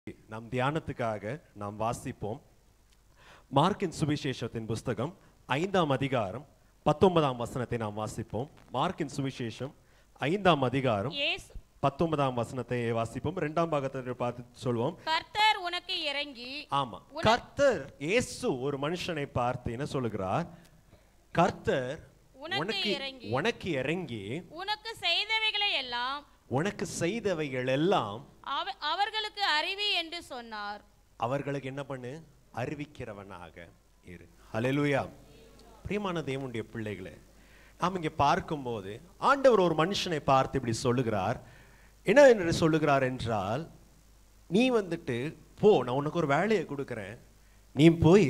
நம் தியானத்துக்காக நாம் வாசிப்போம் மார்க்கின் சுவிசேஷத்தின் புஸ்தகம் ஐந்தாம் அதிகாரம் பத்தொன்பதாம் வசனத்தை நாம் வாசிப்போம் மார்க்கின் சுவிசேஷம் ஐந்தாம் அதிகாரம் இயேசு பத்தொன்பதாம் வசனத்தை வாசிப்போம் இரண்டாம் பாகத்தை பார்த்து சொல்வோம் கர்த்தர் உனக்கு இறங்கி ஆமா கர்த்தர் இயேசு ஒரு மனுஷனை பார்த்து என்ன சொல்லுகிறார் கர்த்தர் உனக்கு உனக்கு இறங்கி. உனக்கு இறங்கி உனக்கு செய்தவைகளை எல்லாம் உனக்கு செய்தவைகள் எல்லாம் அவ- அவர்களுக்கு அறிவி என்று சொன்னார் அவர்களுக்கு என்ன பண்ணு அறிவிக்கிறவனாக இரு ஹalleluya பிரியமான தேவனுடைய பிள்ளைகளே நாம் இங்கே பார்க்கும்போது ஆண்டவர் ஒரு மனுஷனை பார்த்து இப்படி சொல்லுகிறார் என்ன என்று சொல்லுகிறார் என்றால் நீ வந்துட்டு போ நான் உனக்கு ஒரு வேலையை கொடுக்குறேன் நீ போய்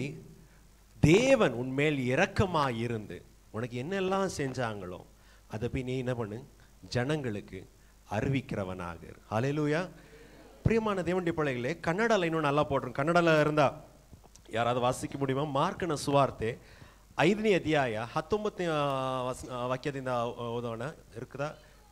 தேவன் உன்மேல் இரக்கமாக இருந்து உனக்கு என்னெல்லாம் செஞ்சாங்களோ அதை போய் நீ என்ன பண்ணு ஜனங்களுக்கு அறிவிக்கிறவனாக இரு. ஹalleluya பிரியமான தேவனுடைய பிள்ளைகளே கன்னடால இன்னும் நல்லா போட்டுரும் கನ್ನಡல இருந்தா ಯಾರಾದ್ರೂ ವಾಸಿಕ முடியுமா ಮಾರ್ಕನ ಸುವಾರ್ತೆ ಐದನೇ ಅಧ್ಯಾಯ ಹತ್ತೊಂಬತ್ತನೇ ಆ, ವಸ್- ಆ, ವಾಕ್ಯದಿಂದ ಓದೋಣ ಇರುತ್ತದಾ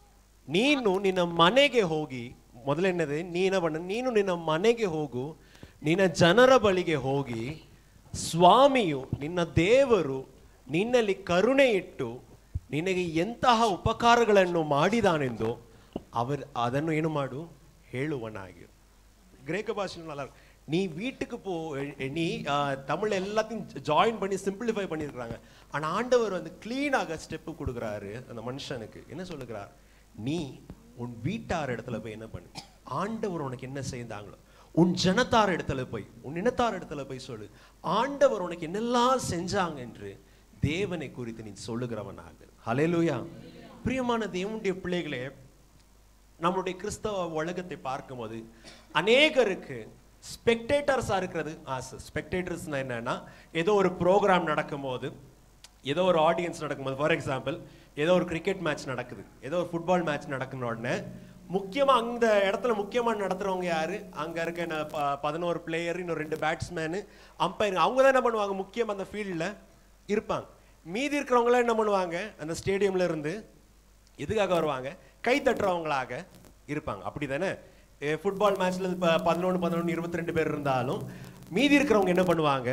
ನೀನು ನಿನ್ನ ಮನೆಗೆ ಹೋಗಿ ಮೊದಲನೇದು ನೀನ ಬಣ್ಣ ನೀನು ನಿನ್ನ ಮನೆಗೆ ಹೋಗು ನಿನ್ನ ಜನರ ಬಳಿಗೆ ಹೋಗಿ ಸ್ವಾಮಿಯು ನಿನ್ನ ದೇವರು ನಿನ್ನಲ್ಲಿ ಕರುಣೆ ಇಟ್ಟು ನಿನಗೆ ಎಂತಹ ಉಪಕಾರಗಳನ್ನು ಮಾಡಿದಾನೆಂದು அவர் ಅದನ್ನು ಏನು ಮಾಡು ಹೇಳುವನಾಗಿರು கிரேக்க பாஷை நல்லா இருக்கு நீ வீட்டுக்கு போ எ- நீ ஆ, தமிழ் எல்லாத்தையும் ஜாயின் பண்ணி சிம்பிளிஃபை பண்ணியிருக்கிறாங்க ஆனா ஆண்டவர் வந்து கிளீனாக ஸ்டெப்பு கொடுக்குறாரு அந்த மனுஷனுக்கு என்ன சொல்லுகிறார் நீ உன் வீட்டார் இடத்துல போய் என்ன பண்ணு ஆண்டவர் உனக்கு என்ன செய்தாங்களோ உன் ஜனத்தார் இடத்துல போய் உன் இனத்தார் இடத்துல போய் சொல்லு ஆண்டவர் உனக்கு என்னெல்லாம் செஞ்சாங்க என்று தேவனை குறித்து நீ சொல்லுகிறவனாக ஹalleluya பிரியமான தேவனுடைய பிள்ளைகளே நம்முடைய கிறிஸ்தவ உலகத்தை பார்க்கும்போது அநேகருக்கு ஸ்பெக்டேட்டர்ஸா இருக்கிறது ஆசை ஸ்பெக்டேட்டர்ஸ்னா என்னன்னா ஏதோ ஒரு ப்ரோக்ராம் நடக்கும்போது ஏதோ ஒரு ஆடியன்ஸ் நடக்கும்போது ஃபார் எக்ஸாம்பிள் ஏதோ ஒரு கிரிக்கெட் மேட்ச் நடக்குது ஏதோ ஒரு ஃபுட்பால் மேட்ச் நடக்குன உடனே முக்கியமா அந்த இடத்துல முக்கியமா நடத்துறவங்க யாரு அங்க இருக்க ந- ப- பதினோரு பிளேயர் இன்னும் ரெண்டு பேட்ஸ்மேனு அம்பையர் அவங்க தான் என்ன பண்ணுவாங்க முக்கியமா அந்த ஃபீல்டில் இருப்பாங்க மீதி இருக்கிறவங்களாம் என்ன பண்ணுவாங்க அந்த ஸ்டேடியம்ல இருந்து எதுக்காக வருவாங்க கை தட்டுறவங்களாக இருப்பாங்க அப்படிதானே ஃபுட்பால் மேட்ச்ல இப்போ பதினொன்று பதினொன்று இருபத்தி ரெண்டு பேர் இருந்தாலும் மீதி இருக்கிறவங்க என்ன பண்ணுவாங்க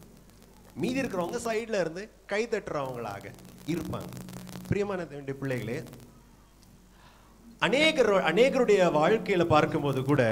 மீதி இருக்கிறவங்க சைடுல இருந்து கை தட்டுறவங்களாக இருப்பாங்க பிரியமான தேவனுடைய பிள்ளைகளே அநேகர் அநேகருடைய வாழ்க்கையில பார்க்கும்போது கூட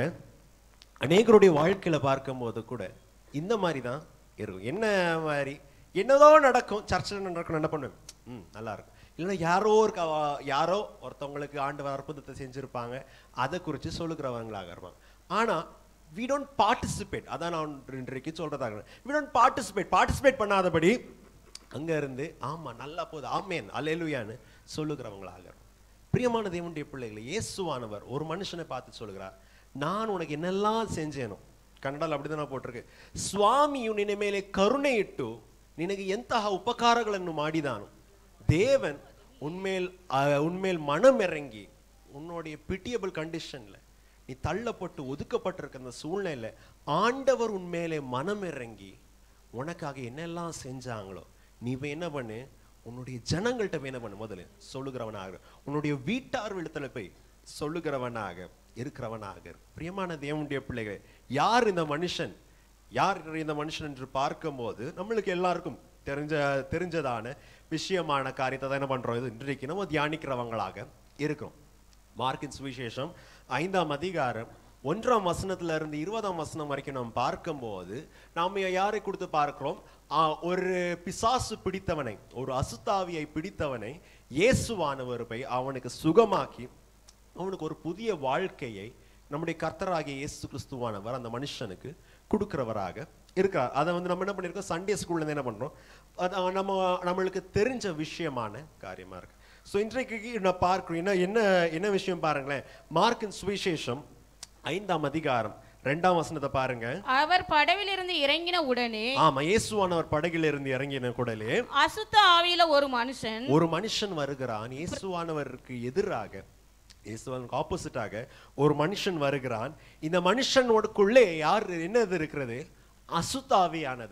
அநேகருடைய வாழ்க்கையில பார்க்கும்போது கூட இந்த மாதிரி தான் இருக்கும் என்ன மாதிரி என்னதோ நடக்கும் சர்ச்சில் நடக்கணும் என்ன பண்ணுவேன் ம் நல்லா இருக்கும் இல்லைன்னா யாரோ ஒரு க- யாரோ ஒருத்தவங்களுக்கு ஆண்டவர் அற்புதத்தை செஞ்சிருப்பாங்க அதை குறித்து சொல்லுகிறவங்களாக இருப்பாங்க ஆனா வி டோன்ட் பார்ட்டிசிபேட் அதான் நான் இன்றைக்கு சொல்றதாக வி டோன்ட் பார்ட்டிசிபேட் பார்ட்டிசிபேட் பண்ணாதபடி அங்க இருந்து ஆமா நல்லா போகுது ஆமேன் அல்லேலுயான்னு சொல்லுகிறவங்களாக இருக்கும். பிரியமான தேவனுடைய பிள்ளைகளை இயேசுவானவர் ஒரு மனுஷனை பார்த்து சொல்லுகிறார் நான் உனக்கு என்னெல்லாம் செஞ்சேனோ ಕನ್ನಡಲ್ಲಿ அப்படிதான் போட்டிருக்கு ಸ್ವಾಮಿಯು ನಿನ್ನ ಮೇಲೆ ಕರುಣೆ ಇಟ್ಟು ನಿನಗೆ ಎಂತಹ ಉಪಕಾರಗಳನ್ನು ಮಾಡಿದಾನು தேவன் உன்மேல் அஹ், உன்மேல் மனம் இறங்கி உன்னுடைய பிட்டியபிள் கண்டிஷன்ல நீ தள்ளப்பட்டு ஒதுக்கப்பட்டிருக்க அந்த சூழ்நிலையில ஆண்டவர் உன்மேலே மனம் இறங்கி உனக்காக என்னெல்லாம் செஞ்சாங்களோ நீ போய் என்ன பண்ணு உன்னுடைய ஜனங்கள்கிட்ட போய் என்ன பண்ணு முதல்ல சொல்லுகிறவனாக இரு. உன்னுடைய வீட்டார் விழுத்துல போய் சொல்லுகிறவனாக இருக்கிறவனாக இரு. பிரியமான தேவனுடைய பிள்ளைகளே யார் இந்த மனுஷன் யார் இந்த மனுஷன் என்று பார்க்கும்போது நம்மளுக்கு எல்லாருக்கும் தெரிஞ்ச தெரிஞ்சதான விஷயமான காரியத்தை தான் என்ன பண்றோம் இது இன்றைக்கு நம்ம தியானிக்கிறவங்களாக இருக்கிறோம் மார்க்கின் சுவிசேஷம் ஐந்தாம் அதிகாரம் ஒன்றாம் வசனத்துல இருந்து இருபதாம் வசனம் வரைக்கும் நாம் பார்க்கும்போது நாம் யாரை கொடுத்து பார்க்கிறோம் ஆ, ஒரு பிசாசு பிடித்தவனை ஒரு அசுத்தாவியை பிடித்தவனை இயேசுவானவர் போய் அவனுக்கு சுகமாக்கி அவனுக்கு ஒரு புதிய வாழ்க்கையை நம்முடைய கர்த்தராகிய இயேசு கிறிஸ்துவானவர் அந்த மனுஷனுக்கு கொடுக்கிறவராக இருக்கிறார் அதை வந்து நம்ம என்ன பண்ணியிருக்கோம் சண்டே ஸ்கூல்ல இருந்து என்ன பண்றோம் அது நம்ம நம்மளுக்கு தெரிஞ்ச விஷயமான காரியமா இருக்கு ஸோ இன்றைக்கு நான் பார்க்கிறோம் என்ன என்ன என்ன விஷயம் பாருங்களேன் மார்க்கின் சுவிசேஷம் ஐந்தாம் அதிகாரம் ரெண்டாம் வசனத்தை பாருங்க அவர் படவிலிருந்து இறங்கின உடனே ஆமா இயேசுவானவர் படகில இருந்து இறங்கின கூடலே அசுத்த ஆவியில ஒரு மனுஷன் ஒரு மனுஷன் வருகிறான் இயேசுவானவருக்கு எதிராக இயேசுவானுக்கு ஆப்போசிட்டாக ஒரு மனுஷன் வருகிறான் இந்த மனுஷனோடுக்குள்ளே யார் என்னது இருக்கிறது அசுத்தாவியானது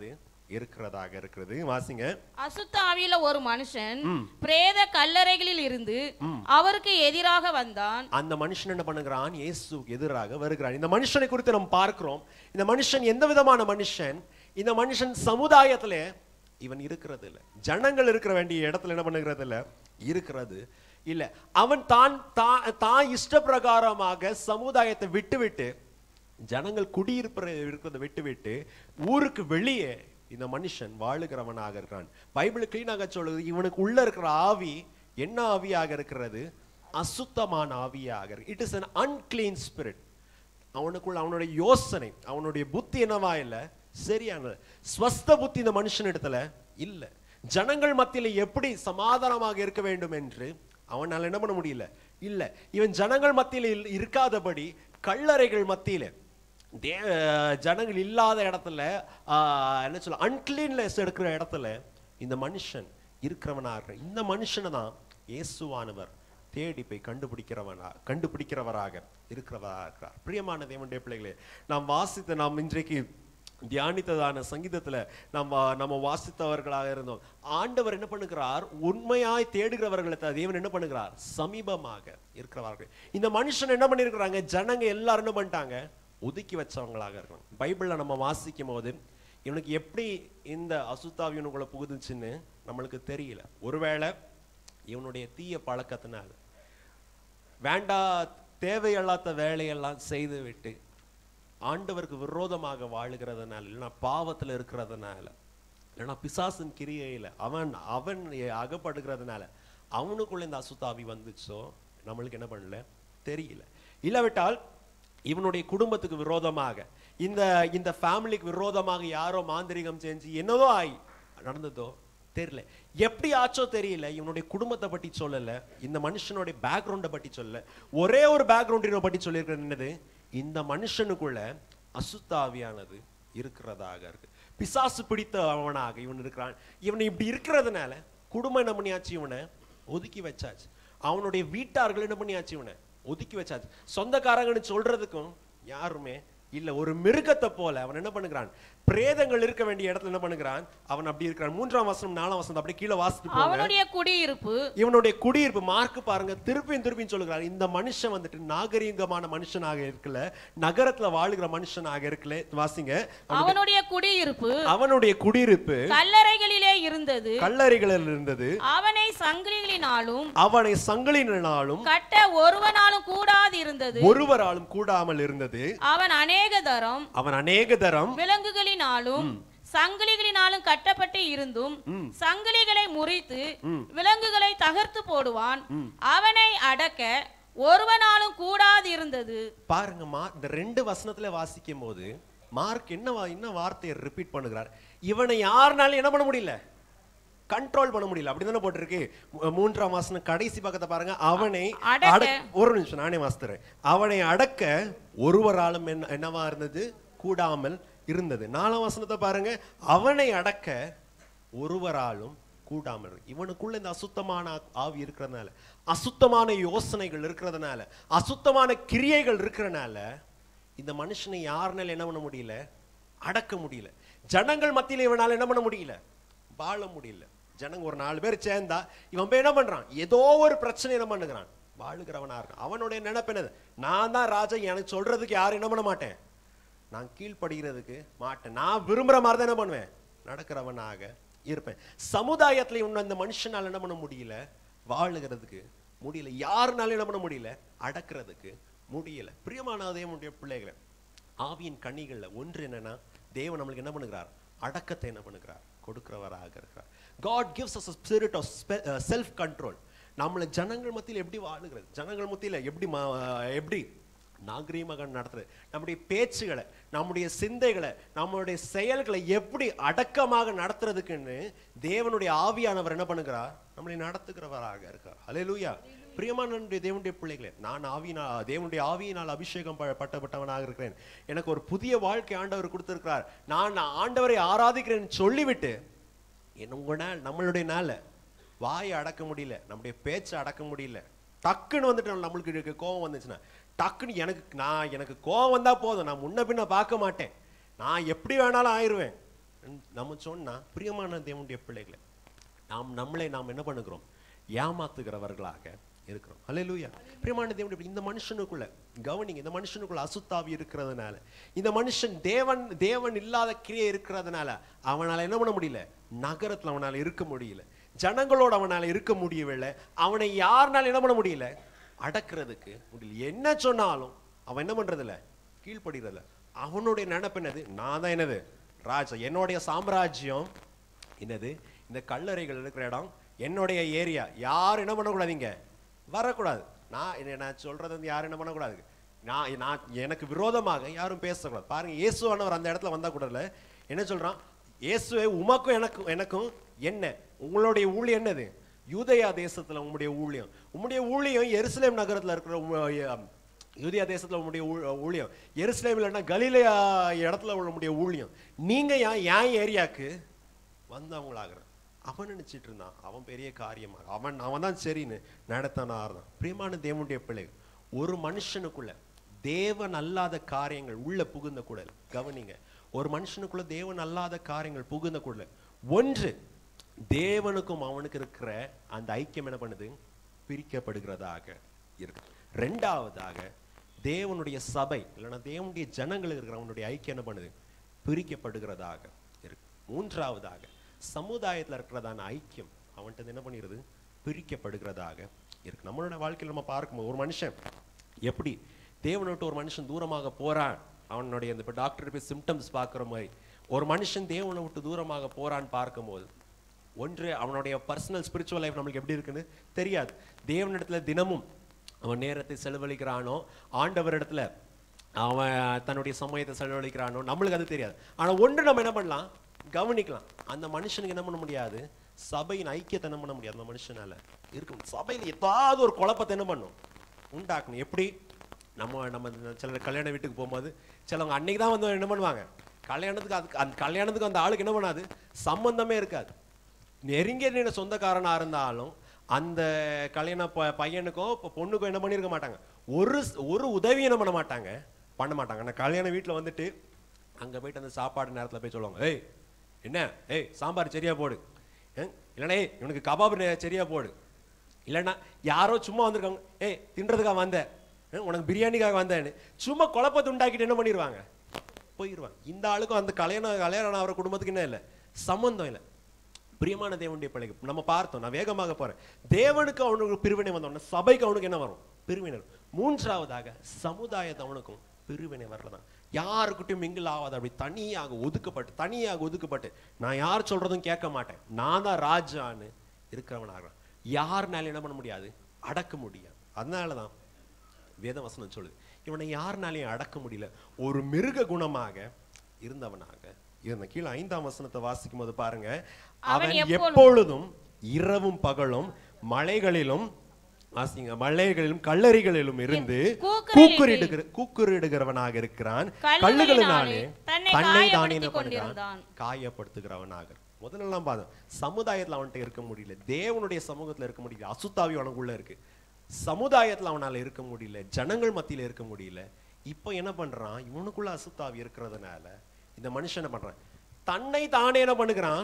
இருக்கிறதாக இருக்கிறது வாசிங்க அசுத்த ஆவியில ஒரு மனுஷன் பிரேத கல்லறைகளில் இருந்து அவருக்கு எதிராக வந்தான் அந்த மனுஷன் என்ன பண்ணுகிறான் இயேசுக்கு எதிராக வருகிறான் இந்த மனுஷனை குறித்து நம்ம பார்க்கிறோம் இந்த மனுஷன் எந்த விதமான மனுஷன் இந்த மனுஷன் சமுதாயத்துல இவன் இருக்கிறது இல்ல ஜனங்கள் இருக்கிற வேண்டிய இடத்துல என்ன பண்ணுகிறது இல்ல இருக்கிறது இல்ல அவன் தான் தான் தான் இஷ்டப்பிரகாரமாக சமுதாயத்தை விட்டு விட்டு ஜனங்கள் குடியிருப்ப இருக்கிறத விட்டு விட்டு ஊருக்கு வெளியே இந்த மனுஷன் வாழுகிறவனாக இருக்கிறான் பைபிள் கிளீனாக சொல்லுது இவனுக்கு உள்ள இருக்கிற ஆவி என்ன ஆவியாக இருக்கிறது அசுத்தமான ஆவியாக இருக்கு it is an unclean spirit அவனுக்குள்ள அவனுடைய யோசனை அவனுடைய புத்தி என்னவா இல்ல சரியான ஸ்வஸ்த புத்தி இந்த மனுஷன் இடத்துல இல்ல ஜனங்கள் மத்தியில எப்படி சமாதானமாக இருக்க வேண்டும் என்று அவனால என்ன பண்ண முடியல இல்ல இவன் ஜனங்கள் மத்தியில இல்- இருக்காதபடி கல்லறைகள் மத்தியில தே ஜனங்கள் இல்லாத இடத்துல ஆஹ், என்ன சொல்ல அன்கிளீன்லெஸ் எடுக்கிற இடத்துல இந்த மனுஷன் இருக்கிறவனா இருக்கிற இந்த மனுஷனை தான் இயேசுவானவர் தேடி போய் கண்டுபிடிக்கிறவனா கண்டுபிடிக்கிறவராக இருக்கிறவராக இருக்கிறார் பிரியமான தேவனுடைய பிள்ளைகளே நாம் வாசித்த நாம் இன்றைக்கு தியானித்ததான சங்கீதத்துல நம்ம நம்ம வாசித்தவர்களாக இருந்தோம் ஆண்டவர் என்ன பண்ணுகிறார் உண்மையாய் தேடுகிறவர்களை த- தேவன் என்ன பண்ணுகிறார் சமீபமாக இருக்கிறவர்கள் இந்த மனுஷன் என்ன பண்ணியிருக்கிறாங்க ஜனங்க எல்லாரும் என்ன பண்ணிட்டாங்க ஒதுக்கி வச்சவங்களாக இருக்கிறாங்க பைபிள்ல நம்ம வாசிக்கும் போது இவனுக்கு எப்படி இந்த அசுத்தாவி இவனுக்குள்ள புகுதுச்சுன்னு நம்மளுக்கு தெரியல ஒருவேளை இவனுடைய தீய பழக்கத்தினால வேண்டா தேவையில்லாத வேலையெல்லாம் செய்து விட்டு ஆண்டவருக்கு விரோதமாக வாழுகிறதுனால இல்லைன்னா பாவத்துல இருக்கிறதுனால இல்லைன்னா பிசாசின் கிரியையில அவன் அவன் அகப்படுகிறதுனால அவனுக்குள்ள இந்த அசுத்தாவி வந்துச்சோ நம்மளுக்கு என்ன பண்ணல தெரியல இல்லாவிட்டால் இவனுடைய குடும்பத்துக்கு விரோதமாக இந்த இந்த ஃபேமிலிக்கு விரோதமாக யாரோ மாந்திரிகம் செஞ்சு என்னதோ ஆயி நடந்ததோ தெரியல எப்படி ஆச்சோ தெரியல இவனுடைய குடும்பத்தை பத்தி சொல்லல இந்த மனுஷனுடைய பேக்ரவுண்டை பத்தி சொல்லல ஒரே ஒரு பேக்ரவுண்டினை பத்தி சொல்லியிருக்கிறது என்னது இந்த மனுஷனுக்குள்ள அசுத்தாவியானது இருக்கிறதாக இருக்கு பிசாசு பிடித்த அவனாக இவன் இருக்கிறான் இவன் இப்படி இருக்கிறதுனால குடும்பம் என்ன பண்ணியாச்சு இவனை ஒதுக்கி வச்சாச்சு அவனுடைய வீட்டார்கள் என்ன பண்ணியாச்சு இவனை ஒதுக்கி வச்சாச்சு சொந்தக்காரங்கன்னு சொல்றதுக்கும் யாருமே இல்ல ஒரு மிருகத்தை போல அவன் என்ன பண்ணுகிறான் பிரேதங்கள் இருக்க வேண்டிய இடத்துல என்ன பண்ணுகிறான் அவன் அப்படி இருக்கிறான் மூன்றாம் வசனம் நாலாம் வசனம் அப்படியே கீழே வாசிட்டு போங்க அவனுடைய குடியிருப்பு இவனுடைய குடியிருப்பு மார்க் பாருங்க திருப்பியும் திருப்பியும் சொல்லுகிறார் இந்த மனுஷன் வந்துட்டு நாகரீகமான மனுஷனாக இருக்கல நகரத்துல வாழுகிற மனுஷனாக இருக்கல வாசிங்க அவனுடைய குடியிருப்பு அவனுடைய குடியிருப்பு கல்லறைகளிலே இருந்தது கல்லறைகளில் இருந்தது அவனை சங்கிலிகளினாலும் அவனை சங்கிலினாலும் கட்ட ஒருவனாலும் கூடாது இருந்தது ஒருவராலும் கூடாமல் இருந்தது அவன் அநேக தரம் அவன் அநேக தரம் விலங்குகளினாலும் சங்கிலிகளினாலும் கட்டப்பட்டு இருந்தும் சங்கிலிகளை முறித்து விலங்குகளை தகர்த்து போடுவான் அவனை அடக்க ஒருவனாலும் கூடாது இருந்தது பாருங்கம்மா இந்த ரெண்டு வசனத்துல வாசிக்கும் போது மார்க் என்ன வா- என்ன வார்த்தையை ரிப்பீட் பண்ணுகிறார் இவனை யாருனாலும் என்ன பண்ண முடியல கண்ட்ரோல் பண்ண முடியல அப்படிதானே போட்டிருக்கு மூ- மூன்றாம் வாசனம் கடைசி பக்கத்தை பாருங்க அவனை அடக்க. அடக்- ஒரு நிமிஷம் நானே வாசித்துறேன் அவனை அடக்க ஒருவராலும் என்ன என்னவா இருந்தது கூடாமல் இருந்தது நாலாம் வசனத்தை பாருங்க அவனை அடக்க ஒருவராலும் கூடாமல் இருக்கு. இவனுக்குள்ள இந்த அசுத்தமான ஆவி இருக்கிறதுனால அசுத்தமான யோசனைகள் இருக்கிறதுனால அசுத்தமான கிரியைகள் இருக்கிறனால இந்த மனுஷனை யாருனால என்ன பண்ண முடியல அடக்க முடியல ஜனங்கள் மத்தியில இவனால என்ன பண்ண முடியல வாழ முடியல ஜனங்க ஒரு நாலு பேர் சேர்ந்தா இவன் போய் என்ன பண்றான் ஏதோ ஒரு பிரச்சனை என்ன பண்ணுகிறான் வாழுகிறவனா இருக்கான் அவனுடைய நினைப்பு என்னது நான் தான் ராஜா எனக்கு சொல்றதுக்கு யாரும் என்ன பண்ண மாட்டேன் நான் கீழ்ப்படுகிறதுக்கு மாட்டேன் நான் விரும்புற மாதிரி தான் என்ன பண்ணுவேன் நடக்கிறவனாக இருப்பேன் சமுதாயத்துல இவன் அந்த மனுஷனால என்ன பண்ண முடியல வாழுகிறதுக்கு முடியல யாருனாலும் என்ன பண்ண முடியல அடக்கிறதுக்கு முடியல பிரியமான தேவனுடைய பிள்ளைகளை ஆவியின் கனிகள்ல ஒன்று என்னன்னா தேவன் நம்மளுக்கு என்ன பண்ணுகிறார் அடக்கத்தை என்ன பண்ணுகிறார் கொடுக்கிறவராக இருக்கிறார் God gives us a spirit of self control நம்மளை ஜனங்கள் மத்தியில் எப்படி வாழுகிறது ஜனங்கள் மத்தியில் எப்படி மா- எப்படி நாகரீகமாக நடத்துறது நம்முடைய பேச்சுகளை நம்முடைய சிந்தைகளை நம்மளுடைய செயல்களை எப்படி அடக்கமாக நடத்துறதுக்குன்னு தேவனுடைய ஆவியானவர் என்ன பண்ணுகிறார் நம்மளை நடத்துகிறவராக இருக்கார் ஹalleluya பிரியமான நம்முடைய தேவனுடைய பிள்ளைகளே நான் ஆவியினா தேவனுடைய ஆவியினால் அபிஷேகம் ப- பட்டப்பட்டவனாக இருக்கிறேன் எனக்கு ஒரு புதிய வாழ்க்கை ஆண்டவர் கொடுத்திருக்கிறார் நான் ஆண்டவரை ஆராதிக்கிறேன் சொல்லிவிட்டு என்ன உங்க நாள் நம்மளுடைய நாள் வாயை அடக்க முடியல நம்முடைய பேச்சை அடக்க முடியல டக்குன்னு வந்துட்டு நம்மளுக்கு இருக்க கோவம் வந்துச்சுன்னா டக்குன்னு எனக்கு நான் எனக்கு கோவம் வந்தா போதும் நான் முன்ன பின்ன பார்க்க மாட்டேன் நான் எப்படி வேணாலும் ஆயிருவேன் நம்ம சொன்னா பிரியமான தேவனுடைய பிள்ளைகளை நாம் நம்மளை நாம் என்ன பண்ணுகிறோம் ஏமாத்துகிறவர்களாக இருக்கிறோம் ஹalleluya பிரியமான தேவனுடைய இந்த மனுஷனுக்குள்ள கவனிங்க இந்த மனுஷனுக்குள்ள அசுத்தாவி இருக்கிறதுனால இந்த மனுஷன் தேவன் தேவன் இல்லாத கிரியை இருக்கிறதுனால அவனால என்ன பண்ண முடியல நகரத்துல அவனால இருக்க முடியல ஜனங்களோட அவனால இருக்க முடியவில்லை அவனை யாருனால என்ன பண்ண முடியல அடக்கிறதுக்கு முடியல என்ன சொன்னாலும் அவன் என்ன பண்றதில்ல கீழ்ப்படுகிறதில்ல அவனுடைய நினைப்பு என்னது நான் தான் என்னது ராஜா என்னுடைய சாம்ராஜ்யம் என்னது இந்த கல்லறைகள் இருக்கிற இடம் என்னுடைய ஏரியா யாரும் என்ன பண்ணக்கூடாதீங்க வரக்கூடாது நான் என்ன நான் சொல்றது வந்து யாரும் என்ன பண்ணக்கூடாது நான் நான் எனக்கு விரோதமாக யாரும் பேசக்கூடாது பாருங்க இயேசுவானவர் அந்த இடத்துல வந்தா கூட இல்ல என்ன சொல்றான் இயேசுவே உமக்கும் எனக்கும் எனக்கும் என்ன உங்களுடைய ஊழியம் என்னது யூதயா தேசத்துல உங்களுடைய ஊழியம் உங்களுடைய ஊழியம் எருசலேம் நகரத்துல இருக்கிற உம், யூதியா தேசத்துல உங்களுடைய ஊ- ஊழியம் எருசலேம் இல்லைன்னா கலிலேயா இடத்துல உங்களுடைய ஊழியம் நீங்க ஏன் ஏன் ஏரியாக்கு வந்தவங்களாகிற அவன் நினைச்சிட்டு இருந்தான் அவன் பெரிய காரியமாக அவன் அவன் தான் சரின்னு நடத்தான ஆறுதான் பிரியமான தேவனுடைய பிள்ளைகள் ஒரு மனுஷனுக்குள்ள தேவன் அல்லாத காரியங்கள் உள்ள புகுந்த கூட கவனிங்க ஒரு மனுஷனுக்குள்ள தேவன் அல்லாத காரியங்கள் புகுந்த கூட ஒன்று தேவனுக்கும் அவனுக்கு இருக்கிற அந்த ஐக்கியம் என்ன பண்ணுது பிரிக்கப்படுகிறதாக இருக்கு ரெண்டாவதாக தேவனுடைய சபை இல்லைன்னா தேவனுடைய ஜனங்கள் இருக்கிற அவனுடைய ஐக்கியம் என்ன பண்ணுது பிரிக்கப்படுகிறதாக இருக்கு மூன்றாவதாக சமுதாயத்துல இருக்கிறதான ஐக்கியம் அவன்கிட்ட என்ன பண்ணிடுது பிரிக்கப்படுகிறதாக இருக்கு நம்மளோட வாழ்க்கையில் நம்ம பார்க்கும்போது ஒரு மனுஷன் எப்படி தேவனை விட்டு ஒரு மனுஷன் தூரமாக போறான் அவனுடைய இந்த இப்போ டாக்டர் போய் சிம்டம்ஸ் பார்க்குற மாதிரி ஒரு மனுஷன் தேவனை விட்டு தூரமாக போறான்னு பார்க்கும்போது ஒன்று அவனுடைய பர்சனல் ஸ்பிரிச்சுவல் லைஃப் நம்மளுக்கு எப்படி இருக்குன்னு தெரியாது தேவனிடத்துல தினமும் அவன் நேரத்தை செலவழிக்கிறானோ ஆண்டவரிடத்துல அவன் தன்னுடைய சமயத்தை செலவழிக்கிறானோ நம்மளுக்கு அது தெரியாது ஆனா ஒன்று நம்ம என்ன பண்ணலாம் கவனிக்கலாம் அந்த மனுஷனுக்கு என்ன பண்ண முடியாது சபையின் ஐக்கியத்தை என்ன பண்ண முடியாது அந்த மனுஷனால இருக்கும் சபையில் ஏதாவது ஒரு குழப்பத்தை என்ன பண்ணும் உண்டாக்கணும் எப்படி நம்ம நம்ம இந்த சில கல்யாண வீட்டுக்கு போகும்போது சிலவங்க அன்னைக்கு தான் வந்து என்ன பண்ணுவாங்க கல்யாணத்துக்கு அதுக்கு அந்த கல்யாணத்துக்கு அந்த ஆளுக்கு என்ன பண்ணாது சம்பந்தமே இருக்காது நெருங்கிய சொந்தக்காரனா இருந்தாலும் அந்த கல்யாண ப- பையனுக்கோ இப்போ பொண்ணுக்கோ என்ன பண்ணியிருக்க மாட்டாங்க ஒரு ஸ்- ஒரு உதவி என்ன பண்ண மாட்டாங்க பண்ண மாட்டாங்க அந்த கல்யாண வீட்டில் வந்துட்டு அங்கே போயிட்டு அந்த சாப்பாடு நேரத்தில் போய் சொல்லுவாங்க ஏய் என்ன ஏய் சாம்பார் சரியா போடு ஏய், இல்லைன்னா ஏய் இவனுக்கு கபாப் நெ- சரியா போடு இல்லைன்னா யாரோ சும்மா வந்திருக்காங்க ஏய் தின்றதுக்காக வந்த ஏய், உனக்கு பிரியாணிக்காக வந்தேன்னு சும்மா குழப்பத்தை உண்டாக்கிட்டு என்ன பண்ணிடுவாங்க போயிடுவாங்க இந்த ஆளுக்கும் அந்த கல்யாணம் கல்யாணம் ஆகிற குடும்பத்துக்கு என்ன இல்லை சம்மந்தம் இல்லை பிரியமான தேவனுடைய பிள்ளைக்கு நம்ம பார்த்தோம் நான் வேகமாக போறேன் தேவனுக்கு அவனுக்கு பிரிவினை வந்தோடனே சபைக்கு அவனுக்கு என்ன வரும் பிரிவினை வரும். மூன்றாவதாக சமுதாயத்தை அவனுக்கும் பிரிவினை வரலதான் யாருக்கிட்டையும் மிங்கில் ஆகாத அப்படி தனியாக ஒதுக்கப்பட்டு தனியாக ஒதுக்கப்பட்டு நான் யார் சொல்றதும் கேட்க மாட்டேன் நான் தான் ராஜான்னு இருக்கிறவனாகிறேன் யாருனாலும் என்ன பண்ண முடியாது அடக்க முடியாது அதனால தான் வேதவசனம் சொல்லுது இவனை யாருனாலையும் அடக்க முடியல ஒரு மிருக குணமாக இருந்தவனாக இருந்த கீழே ஐந்தாம் வசனத்தை வாசிக்கும் போது பாருங்க அவன் அவன் எப்பொழுதும் எப்பொழுதும் இரவும் பகலும் மலைகளிலும் வாசிங்க மலைகளிலும் கல்லறிகளிலும் இருந்து கூக்குரலிட்டு- கூக்குரிடுகிற கூக்குரிடுகிறவனாக இருக்கிறான் கல்லுகளினாலே தன்னை தன்னை தானே காயப்படுத்திக் என்ன பண்ணுகிறான் கொண்டிருந்தான். காயப்படுத்துகிறவனாக முதல்லலாம் பார்த்தோம் சமுதாயத்துல அவன்கிட்ட இருக்க முடியல தேவனுடைய சமூகத்துல இருக்க முடியல அசுத்தாவி அவனுக்குள்ள இருக்கு சமுதாயத்துல அவனால இருக்க முடியல ஜனங்கள் மத்தியில இருக்க முடியல இப்போ என்ன பண்றான் இவனுக்குள்ள அசுத்தாவி இருக்கிறதுனால இந்த மனுஷன் என்ன பண்றான் தன்னை தானே என்ன பண்ணுகிறான்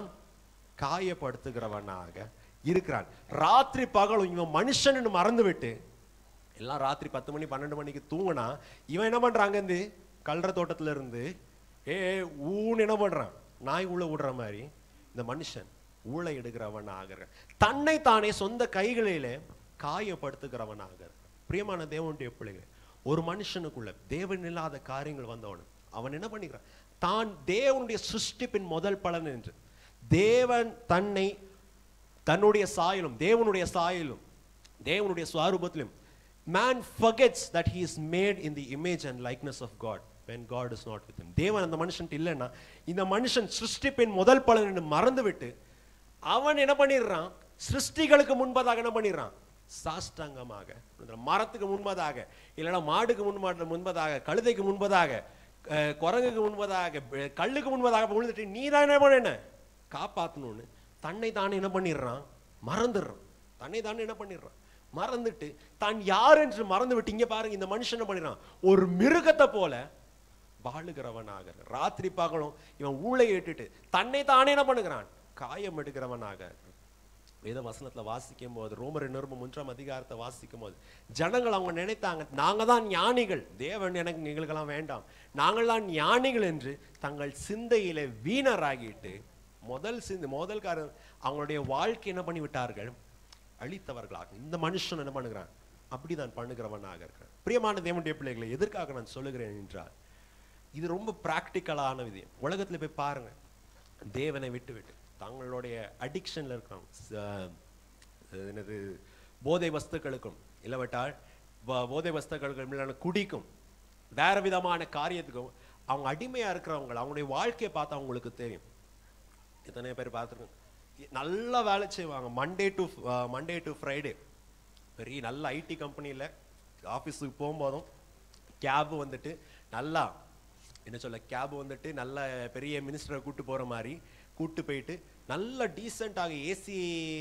காயப்படுத்துகிறவனாக இருக்கிறான் ராத்திரி பகலும் இவன் மனுஷன்னு மறந்து விட்டு எல்லாம் ராத்திரி பத்து மணி பன்னெண்டு மணிக்கு தூங்கினா இவன் என்ன பண்றாங்க இருந்து கல்ற தோட்டத்துல இருந்து ஏ ஊன்னு என்ன பண்றான் நாய் உள்ள விடுற மாதிரி இந்த மனுஷன் ஊழ எடுக்கிறவனாக தன்னை தானே சொந்த கைகளிலே காயப்படுத்துகிறவனாக இருக்கிறான். பிரியமான தேவனுடைய பிள்ளைகள் ஒரு மனுஷனுக்குள்ள தேவன் இல்லாத காரியங்கள் வந்தவன் அவன் என்ன பண்ணிக்கிறான் தான் தேவனுடைய சிருஷ்டிப்பின் முதல் பலன் என்று தேவன் தன்னை தன்னுடைய சாயலும் தேவனுடைய சாயலும் தேவனுடைய ஸ்வரூபத்திலும் man forgets that he is made in the image and likeness of God when God is not with him தேவன் அந்த மனுஷன் இல்லைன்னா இந்த மனுஷன் சிருஷ்டிப்பின் முதல் பலன் என்று மறந்துவிட்டு அவன் என்ன பண்ணிடுறான் சிருஷ்டிகளுக்கு முன்பதாக என்ன பண்ணிடுறான் சாஷ்டாங்கமாக இந்த மரத்துக்கு முன்பதாக இல்லைன்னா மாடுக்கு முன்பா முன்பதாக கழுதைக்கு முன்பதாக அஹ், குரங்குக்கு முன்பதாக பெ- கல்லுக்கு முன்பதாக விழுந்துட்டு நீ தான் என்ன பண்ண காப்பாற்றணும்னு தன்னை தானே என்ன பண்ணிடுறான் மறந்துடுறான் தன்னை தானே என்ன பண்ணிடுறான் மறந்துட்டு தான் யார் என்று மறந்து விட்டு இங்க பாருங்க இந்த மனுஷன் என்ன பண்ணிடுறான் ஒரு மிருகத்தை போல வாழுகிறவனாக ராத்திரி பகலும் இவன் ஊழை இட்டுட்டு தன்னை தானே என்ன பண்ணுகிறான் காயம் எடுக்கிறவனாக வேத வசனத்துல வாசிக்கும் போது ரோமர் நிருபம் மூன்றாம் அதிகாரத்தை வாசிக்கும் போது ஜனங்கள் அவங்க நினைத்தாங்க நாங்க தான் ஞானிகள் தேவன் எனக்கு எங்களுக்கெல்லாம் வேண்டாம் நாங்கள் தான் ஞானிகள் என்று தங்கள் சிந்தையிலே வீணராகிட்டு முதல் சிந்தை முதல் காரணம் அவங்களுடைய வாழ்க்கை என்ன பண்ணி விட்டார்கள் அழித்தவர்களாக இந்த மனுஷன் என்ன பண்ணுகிறான் அப்படிதான் பண்ணுகிறவனாக இருக்கிறான் பிரியமான தேவனுடைய பிள்ளைகளை எதற்காக நான் சொல்லுகிறேன் என்றால் இது ரொம்ப பிராக்டிக்கலான விதி உலகத்துல போய் பாருங்க தேவனை விட்டு விட்டு தங்களுடைய அடிக்ஷன்ல இருக்காங்க ச- அது என்னது போதை வஸ்துக்களுக்கும் இல்லாவிட்டால் ப- போதை வஸ்துக்களுக்கும் இல்லைன்னா குடிக்கும் வேற விதமான காரியத்துக்கும் அவங்க அடிமையா இருக்கிறவங்க அவங்களுடைய வாழ்க்கையை பார்த்தா அவங்களுக்கு தெரியும் எத்தனை பேர் பார்த்துருக்கோம் நல்லா வேலை செய்வாங்க Monday to Monday to Friday பெரிய நல்ல ஐடி கம்பெனியில் ஆஃபீஸுக்கு போகும்போதும் கேப் வந்துட்டு நல்லா என்ன சொல்ல கேப் வந்துட்டு நல்ல பெரிய மினிஸ்டரை கூட்டு போகிற மாதிரி கூட்டு போயிட்டு நல்ல டீசெண்டாக ஏசி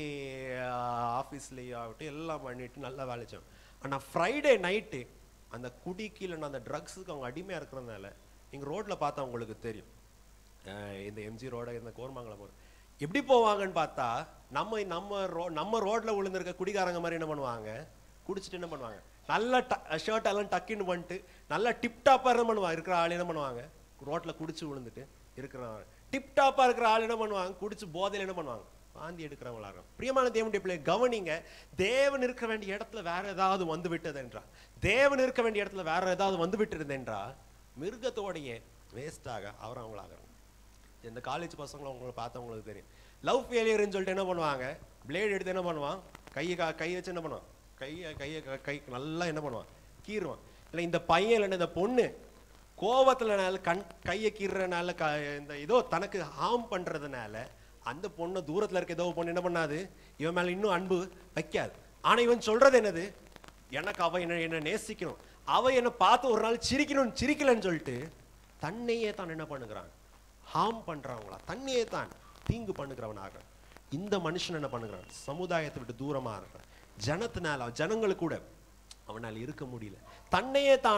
ஆஃபீஸ்லேயே ஆகட்டும் எல்லாம் பண்ணிட்டு நல்லா வேலை செய்வாங்க ஆனால் ஃப்ரைடே நைட்டு அந்த குடிக்கு இல்லைன்னா அந்த ட்ரக்ஸுக்கு அவங்க அடிமையாக இருக்கிறதுனால நீங்கள் ரோட்டில் பார்த்தா உங்களுக்கு தெரியும் அஹ் இந்த எம்ஜி ரோட இந்த கோர்மங்கலம் ரோடு எப்படி போவாங்கன்னு பார்த்தா நம்ம நம்ம ரோ நம்ம ரோட்ல விழுந்திருக்க குடிகாரங்க மாதிரி என்ன பண்ணுவாங்க குடிச்சிட்டு என்ன பண்ணுவாங்க நல்ல ஷர்ட் எல்லாம் டக்குன்னு பண்ணிட்டு நல்லா டிப்டாப்பா என்ன பண்ணுவாங்க இருக்கிற ஆள் என்ன பண்ணுவாங்க ரோட்ல குடிச்சு விழுந்துட்டு இருக்கிறவங்க டிப்டாப்பா இருக்கிற ஆள் என்ன பண்ணுவாங்க குடிச்சு போதையில என்ன பண்ணுவாங்க வாந்தி எடுக்கிறவங்களா இருக்கும் பிரியமான தேவனுடைய பிள்ளை கவனிங்க தேவன் இருக்க வேண்டிய இடத்துல வேற ஏதாவது வந்து விட்டது என்றால் தேவன் இருக்க வேண்டிய இடத்துல வேற ஏதாவது வந்து விட்டது என்றால் மிருகத்தோடைய வேஸ்டாக அவர் அவங்களாகிறாங்க இந்த காலேஜ் பசங்களை உங்களை பார்த்தா உங்களுக்கு தெரியும் லவ் ஃபெயிலியர்னு சொல்லிட்டு என்ன பண்ணுவாங்க பிளேட் எடுத்து என்ன பண்ணுவான் கையை கா கை வச்சு என்ன பண்ணுவான் கையை கையை க- கை நல்லா என்ன பண்ணுவான் கீறுவான் இல்லை இந்த பையன் இல்லைன்னா இந்த பொண்ணு கோவத்துலனால கண் கையை கீறுறனால க இந்த ஏதோ தனக்கு ஹார்ம் பண்றதுனால அந்த பொண்ணு தூரத்துல இருக்க ஏதோ பொண்ணு என்ன பண்ணாது இவன் மேல இன்னும் அன்பு வைக்காது ஆனா இவன் சொல்றது என்னது எனக்கு அவ என்ன என்ன நேசிக்கணும் அவ என்ன பார்த்து ஒரு நாள் சிரிக்கணும் சிரிக்கலன்னு சொல்லிட்டு தன்னையே தான் என்ன பண்ணுகிறான் ஹார்ம் பண்றவங்களா தன்னையே தான் தீங்கு பண்ணுகிறவனாக இந்த மனுஷன் என்ன பண்ணுகிறான் சமுதாயத்தை விட்டு தூரமா இருக்கிறான் ஜனத்தினால ஜனங்களுக்கு கூட அவனால் இருக்க முடியல தன்னையே தான்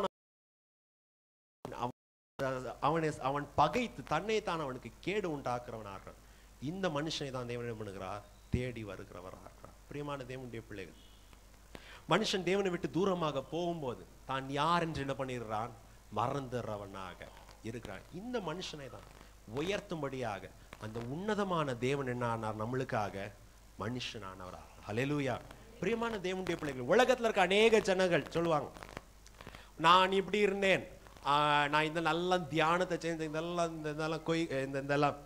அவன் அவனை அவன் பகைத்து தன்னை தான் அவனுக்கு கேடு உண்டாக்குறவனாக இந்த மனுஷனை தான் தேவன் என்ன பண்ணுகிறார் தேடி வருகிறவராக இருக்கிறார் பிரியமான தேவனுடைய பிள்ளைகள் மனுஷன் தேவனை விட்டு தூரமாக போகும்போது தான் யார் என்று என்ன பண்ணிடுறான் மறந்துடுறவனாக இருக்கிறான் இந்த மனுஷனை தான் உயர்த்தும்படியாக அந்த உன்னதமான தேவன் என்ன ஆனார் நம்மளுக்காக மனுஷனானவரா ஹalleluya பிரியமான தேவனுடைய பிள்ளைகள் உலகத்துல இருக்க அநேக ஜனங்கள் சொல்லுவாங்க நான் இப்படி இருந்தேன் ஆஹ் நான் இந்த நல்ல தியானத்தை செஞ்சேன் இதெல்லாம் இந்த இதெல்லாம் கொய் இந்த இதெல்லாம்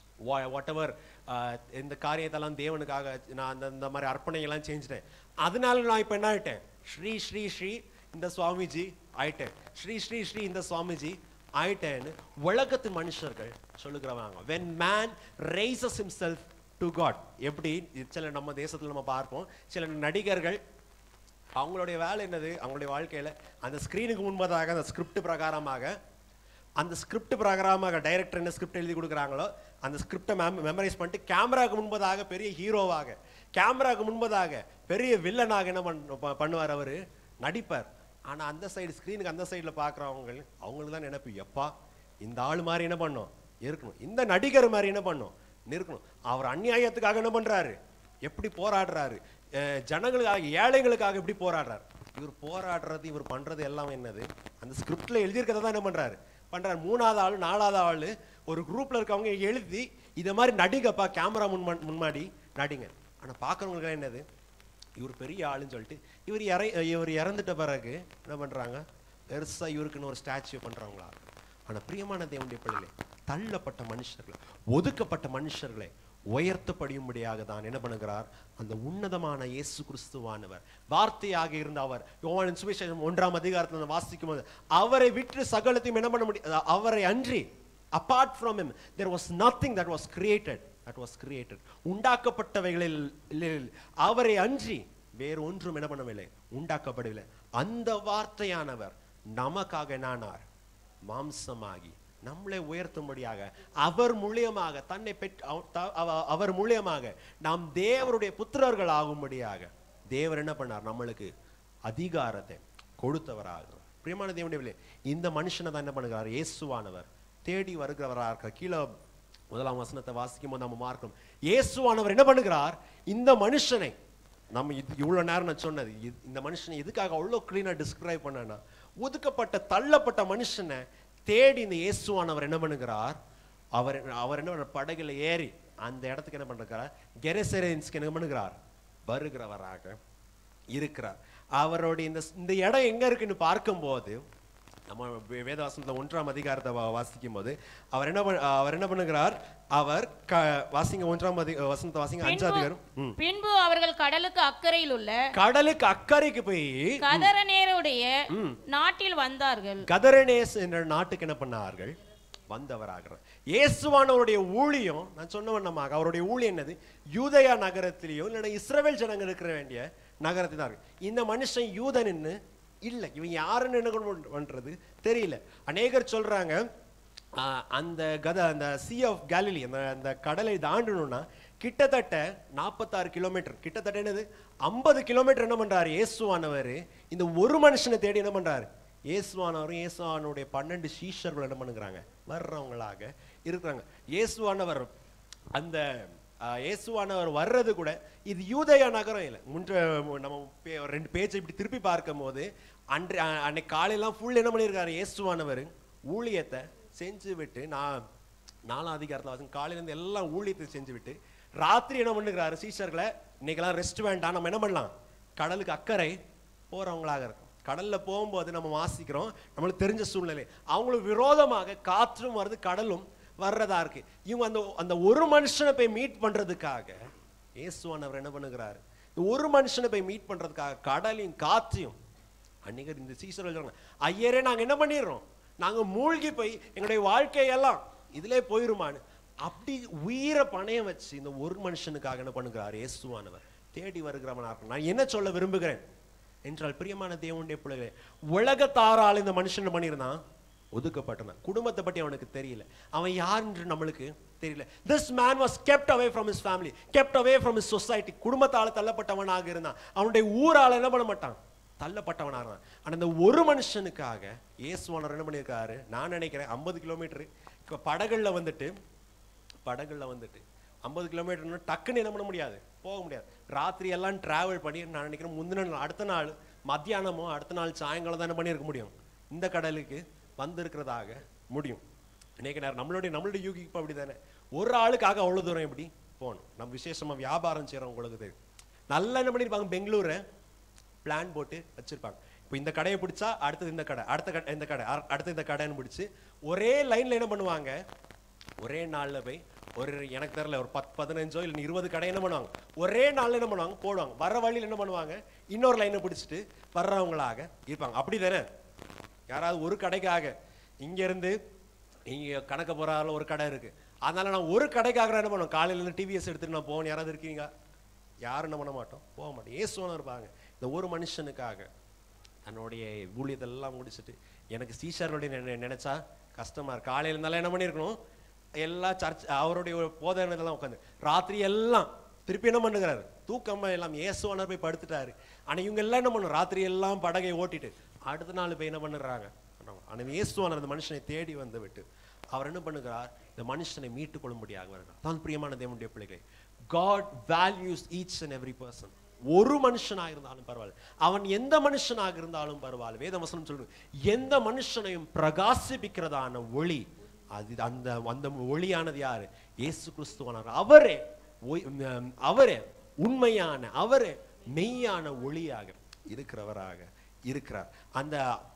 வாட் எவர் இந்த காரியத்தெல்லாம் தேவனுக்காக நான் அந்த இந்த மாதிரி அர்ப்பணைகள்லாம் செஞ்சுட்டேன் அதனால நான் இப்போ என்ன ஆயிட்டேன் ஸ்ரீ ஸ்ரீ ஸ்ரீ இந்த சுவாமிஜி ஆயிட்டேன் ஸ்ரீ ஸ்ரீ ஸ்ரீ இந்த சுவாமிஜி ஆயிட்டேன்னு உலகத்து மனுஷர்கள் சொல்லுகிறவங்க when man raises himself to God எப்படி இது சில நம்ம தேசத்துல நம்ம பார்ப்போம் சில நடிகர்கள் அவங்களுடைய வேலை என்னது அவங்களுடைய வாழ்க்கையில அந்த ஸ்கிரீனுக்கு முன்பதாக அந்த ஸ்கிரிப்ட் பிரகாரமாக அந்த ஸ்கிரிப்ட் பிரகாரமாக டைரக்டர் என்ன ஸ்கிரிப்ட் எழுதி கொடுக்குறாங்களோ அந்த ஸ்கிரிப்டை மெமரைஸ் பண்ணிட்டு கேமராக்கு முன்பதாக பெரிய ஹீரோவாக கேமராக்கு முன்பதாக பெரிய வில்லனாக என்ன பண்ண ப- பண்ணுவார் அவர் நடிப்பார் ஆனா அந்த சைடு ஸ்க்ரீனுக்கு அந்த சைடில் பார்க்குறவங்க அவங்களுக்கு தான் நினைப்பு எப்பா இந்த ஆள் மாதிரி என்ன பண்ணும் இருக்கணும் இந்த நடிகர் மாதிரி என்ன பண்ணும் இருக்கணும் அவர் அநியாயத்துக்காக என்ன பண்றாரு எப்படி போராடுறாரு அஹ் ஜனங்களுக்காக ஏழைகளுக்காக எப்படி போராடுறாரு இவர் போராடுறது இவர் பண்றது எல்லாம் என்னது அந்த ஸ்கிரிப்ட்ல எழுதியிருக்கிறத தான் என்ன பண்றாரு பண்றாரு மூணாவது ஆள் நாலாவது ஆள் ஒரு குரூப்ல இருக்கவங்க எழுதி இதை மாதிரி நடிங்கப்பா கேமரா முன் முன்னாடி நடிங்க ஆனா பார்க்கறவங்களுக்கு என்னது இவர் பெரிய ஆளுன்னு சொல்லிட்டு இவர் இறை இவர் இறந்துட்ட பிறகு என்ன பண்றாங்க பெருசா இவருக்குன்னு ஒரு ஸ்டாச்சு பண்றாங்களா ஆனா பிரியமான தேவனுடைய பிள்ளைகளே தள்ளப்பட்ட மனுஷர்களை ஒதுக்கப்பட்ட மனுஷர்களை உயர்த்தப்படியும்படியாக தான் என்ன பண்ணுகிறார் அந்த உன்னதமான இயேசு கிறிஸ்துவானவர் வார்த்தையாக இருந்த அவர் யோவானின் சுவிசேஷம் ஒன்றாம் அதிகாரத்தில் நம்ம வாசிக்கும் போது அவரை விட்டு சகலத்தையும் என்ன பண்ண முடியும் அவரை அன்றி apart from him there was nothing that was created that was created உண்டாக்கப்பட்டவைகளில் இல்ல- அவரை அன்றி வேறு ஒன்றும் என்ன பண்ணவில்லை உண்டாக்கப்படவில்லை அந்த வார்த்தையானவர் நமக்காக என்னானார் மாம்சமாகி நம்மளை உயர்த்தும்படியாக அவர் மூலியமாக தன்னை பெற்று அவ- த- அவ- அவர் மூலியமாக நாம் தேவருடைய புத்திரர்கள் ஆகும்படியாக தேவர் என்ன பண்ணார் நம்மளுக்கு அதிகாரத்தை கொடுத்தவராக பிரியமான தேவனுடைய பிள்ளை, இந்த மனுஷனை தான் என்ன பண்ணுகிறார் இயேசுவானவர் தேடி வருகிறவராக இருக்க கீழே முதலாம் வசனத்தை வாசிக்கும் போது நம்ம பார்க்கணும் இயேசுவானவர் என்ன பண்ணுகிறார் இந்த மனுஷனை நம்ம இது இவ்வளவு நேரம் நான் சொன்னது இது- இந்த மனுஷனை எதுக்காக அவ்வளோ கிளீனா டிஸ்கிரைப் பண்ணேன்னா ஒதுக்கப்பட்ட தள்ளப்பட்ட மனுஷனை தேடி இந்த இயேசுவானவர் என்ன பண்ணுகிறார் அவர் அவர் என்ன பண்றார்? படகுல ஏறி அந்த இடத்துக்கு என்ன பண்றார் கெரசரேன்ஸ்க்கு என்ன பண்ணுகிறார் வருகிறவராக இருக்கிறார் அவருடைய இந்த இந்த இடம் எங்க இருக்குன்னு பார்க்கும்போது நம்ம வே- வேதவாசனத்துல ஒன்றாம் அதிகாரத்தை வா- வாசிக்கும் போது அவர் என்ன பண்ண- அவர் என்ன பண்ணுகிறார் அவர் க வாசிங்க ஒன்றாம் அதி வசனத்தை வாசிங்க அஞ்சாம் அதிகாரம் ம். பின்பு அவர்கள் கடலுக்கு அக்கறையில் உள்ள கடலுக்கு அக்கறைக்கு போய் கதரநேருடைய நாட்டில் வந்தார்கள் கதரனேஸ் என்ற நாட்டுக்கு என்ன பண்ணார்கள் வந்தவராகிறார் இயேசுவானவருடைய ஊழியம் நான் சொன்ன வண்ணமாக அவருடைய ஊழியம் என்னது யூதயா நகரத்திலேயோ இல்லைன்னா இஸ்ரவேல் ஜனங்கள் இருக்கிற வேண்டிய நகரத்தில் தான் இருக்கு இந்த மனுஷன் யூதன்னு இல்லை இவன் யாருன்னு என்ன கொண்டு பண்றது தெரியல அநேகர் சொல்றாங்க ஆஹ், அந்த கத அந்த சி ஆஃப் கேலிலி அந்த அந்த கடலை தாண்டணும்னா கிட்டத்தட்ட நாற்பத்தாறு கிலோமீட்டர் கிட்டத்தட்ட என்னது ஐம்பது கிலோமீட்டர் என்ன பண்றாரு இயேசுவானவர் இந்த ஒரு மனுஷனை தேடி என்ன பண்றாரு இயேசுவானவரும் இயேசுவானுடைய பன்னெண்டு சீஷர்கள் என்ன பண்ணுகிறாங்க வர்றவங்களாக இருக்கிறாங்க இயேசுவானவர் அந்த ஆஹ், இயேசுவானவர் வர்றது கூட இது யூதயா நகரம் இல்லை முன்ற நம்ம பே- ரெண்டு பேஜை இப்படி திருப்பி பார்க்கும் போது அன்று அ- அன்னைக்கு காலையெல்லாம் ஃபுல் என்ன பண்ணியிருக்காரு இயேசுவானவர் ஊழியத்தை செஞ்சு விட்டு நான் நாலாம் அதிகாரத்தில் வாசம் காலையிலேருந்து எல்லாம் ஊழியத்தை செஞ்சு விட்டு ராத்திரி என்ன பண்ணுகிறாரு சீஷர்களை இன்னைக்கெல்லாம் ரெஸ்ட் வேண்டாம் நம்ம என்ன பண்ணலாம் கடலுக்கு அக்கறை போறவங்களாக இருக்கும் கடல்ல போகும்போது நம்ம வாசிக்கிறோம் நம்மளுக்கு தெரிஞ்ச சூழ்நிலை அவங்களுக்கு விரோதமாக காற்றும் வருது கடலும் வர்றதா இருக்கு இவங்க அந்த அந்த ஒரு மனுஷனை போய் மீட் பண்றதுக்காக இயேசுவானவர் என்ன பண்ணுகிறாரு இந்த ஒரு மனுஷனை போய் மீட் பண்றதுக்காக கடலையும் காற்றையும் அன்னைக்கு இந்த சீசர்கள் சொல்றாங்க ஐயரே நாங்க என்ன பண்ணிடுறோம் நாங்க மூழ்கி போய் எங்களுடைய வாழ்க்கையெல்லாம் இதிலே போயிருமான்னு அப்படி உயிரை பணையம் வச்சு இந்த ஒரு மனுஷனுக்காக என்ன பண்ணுகிறார் இயேசுவானவர் தேடி வருகிறவனா இருக்கும் நான் என்ன சொல்ல விரும்புகிறேன் என்றால் பிரியமான தேவனுடைய பிள்ளைகளே உலகத்தாரால் இந்த மனுஷன் என்ன பண்ணியிருந்தான் ஒதுக்கப்பட்டான் குடும்பத்தை பற்றி அவனுக்கு தெரியல அவன் யார் என்று நம்மளுக்கு தெரியல this man was kept away from his family kept away from his society குடும்பத்தால தள்ளப்பட்டவனாக இருந்தான் அவனுடைய ஊரால என்ன பண்ண மாட்டான் தள்ளப்பட்டவனாக இருந்தான் ஆனா இந்த ஒரு மனுஷனுக்காக இயேசுவானவர் என்ன பண்ணியிருக்காரு நான் நினைக்கிறேன் ஐம்பது கிலோமீட்டர் இப்போ படகுல வந்துட்டு படகுல வந்துட்டு ஐம்பது கிலோமீட்டர்னு டக்குன்னு என்ன பண்ண முடியாது போக முடியாது ராத்திரி எல்லாம் டிராவல் பண்ணி நான் நினைக்கிறேன் முந்தின நாள் அடுத்த நாள் மத்தியானமோ அடுத்த நாள் சாயங்காலம் தான் என்ன பண்ணியிருக்க முடியும் இந்த கடலுக்கு வந்திருக்கிறதாக முடியும் அநேக நேரம் நம்மளுடைய நம்மளுடைய யூகிப்பு அப்படி தானே ஒரு ஆளுக்காக அவ்வளோ தூரம் எப்படி போகணும் நம்ம விசேஷமா வியாபாரம் செய்கிறவங்களுக்கு தெரியும் நல்லா என்ன பண்ணியிருப்பாங்க பெங்களூரை பிளான் போட்டு வச்சிருப்பாங்க இப்போ இந்த கடையை பிடிச்சா அடுத்தது இந்த கடை அடுத்த கடை இந்த கடை அ- அடுத்து இந்த கடைன்னு பிடிச்சு ஒரே லைன்ல என்ன பண்ணுவாங்க ஒரே நாள்ல போய் ஒரு எனக்கு தெரியல ஒரு பத்து பதினஞ்சோ இல்லை இருபது கடை என்ன பண்ணுவாங்க ஒரே நாள்ல என்ன பண்ணுவாங்க போடுவாங்க வர வழியில் என்ன பண்ணுவாங்க இன்னொரு லைனை பிடிச்சிட்டு வர்றவங்களாக இருப்பாங்க அப்படி தானே யாராவது ஒரு கடைக்காக இங்க இருந்து இங்க கணக்க போறால ஒரு கடை இருக்கு அதனால நான் ஒரு கடைக்காக என்ன பண்ணுவோம் காலையில இருந்து டிவிஎஸ் எடுத்துட்டு நான் போகணும் யாராவது இருக்கீங்க யாரும் என்ன பண்ண மாட்டோம் போக மாட்டோம் ஏசுவனும் இருப்பாங்க இந்த ஒரு மனுஷனுக்காக தன்னுடைய ஊழியத்தெல்லாம் முடிச்சிட்டு எனக்கு சீஷர்களுடைய நினை- நினைச்சா கஷ்டமா இருக்கு காலையில இருந்தாலும் என்ன பண்ணியிருக்கணும் எல்லா சர்ச் அவருடைய ஒரு போதனைலாம் உட்காந்து ராத்திரி எல்லாம் திருப்பி என்ன பண்ணுகிறாரு தூக்கமா எல்லாம் இயேசுவானர் போய் படுத்துட்டாரு ஆனா இவங்க எல்லாம் என்ன பண்ணும் ராத்திரி எல்லாம் படகை ஓட்டிட்டு அடுத்த நாள் போய் என்ன பண்ணுறாங்க ஆனா இயேசுவானர் அந்த மனுஷனை தேடி வந்து விட்டு அவர் என்ன பண்ணுகிறார் இந்த மனுஷனை மீட்டுக் கொள்ளும்படியாக வருகிறார் தான் பிரியமான தேவனுடைய பிள்ளைகளை God values each and every person ஒரு மனுஷனாக இருந்தாலும் பரவாயில்ல அவன் எந்த மனுஷனாக இருந்தாலும் பரவாயில்ல வேத வசனம் சொல்றது எந்த மனுஷனையும் பிரகாசிப்பிக்கிறதான ஒளி அது அந்த அந்த ஒளியானது யாரு இயேசு கிறிஸ்துவானார் அவரே ஒய்- உம், அவரே உண்மையான அவரே மெய்யான ஒளியாக இருக்கிறவராக இருக்கிறார் அந்த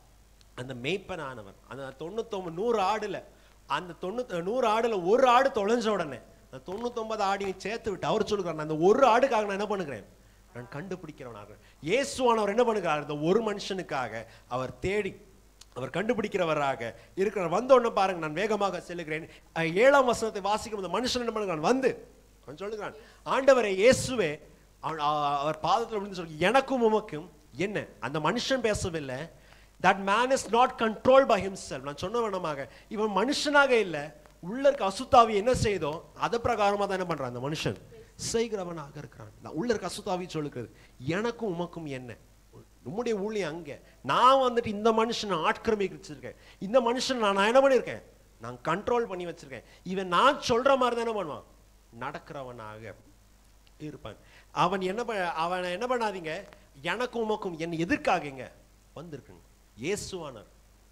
அந்த மேய்ப்பனானவன் அந்த தொண்ணூத்தொம்பது நூறு ஆடுல அந்த தொண்ணூத்தி நூறு ஆடுல ஒரு ஆடு தொலைஞ்ச உடனே அந்த தொண்ணூத்தொன்பது ஆடையும் சேர்த்து விட்டு அவர் சொல்லுகிறார் "நான் அந்த ஒரு ஆடுக்காக நான் என்ன பண்ணுகிறேன் நான் கண்டுபிடிக்கிறவனாக இயேசுவானவர் என்ன பண்ணுகிறார் இந்த ஒரு மனுஷனுக்காக அவர் தேடி அவர் கண்டுபிடிக்கிறவராக இருக்கிறார் வந்த உடனே பாருங்க நான் வேகமாக செல்லுகிறேன் அஹ் ஏழாம் வசனத்தை வாசிக்கும் அந்த மனுஷன் என்ன பண்ணுகிறான் வந்து அவன் சொல்லுகிறான் ஆண்டவரை இயேசுவே அவன் அ- அவர் பாதத்தில் விழுந்து சொல்லி எனக்கும் உமக்கும் என்ன அந்த மனுஷன் பேசவில்லை that man is not control by himself நான் சொன்ன வண்ணமாக இவன் மனுஷனாக இல்லை உள்ள இருக்க அசுத்தாவி என்ன செய்தோ அது பிரகாரமா தான் என்ன பண்றான் அந்த மனுஷன் செய்கிறவனாக இருக்கிறான் நான் உள்ள இருக்க அசுத்தாவி சொல்லுகிறது எனக்கும் உமக்கும் என்ன நம்முடைய ஊழியம் அங்க நான் வந்துட்டு இந்த மனுஷனை ஆட்கிரமிச்சிருக்கேன் இந்த மனுஷன் நான் நான் என்ன பண்ணியிருக்கேன் நான் கண்ட்ரோல் பண்ணி வச்சிருக்கேன் இவன் நான் சொல்ற மாதிரி தான் என்ன பண்ணுவான் நடக்கிறவனாக இருப்பான் அவன் என்ன பண்ண அவனை என்ன பண்ணாதீங்க எனக்கும் உமக்கும் என் எதிர்க்காகங்க வந்திருக்குங்க இயேசுவானார்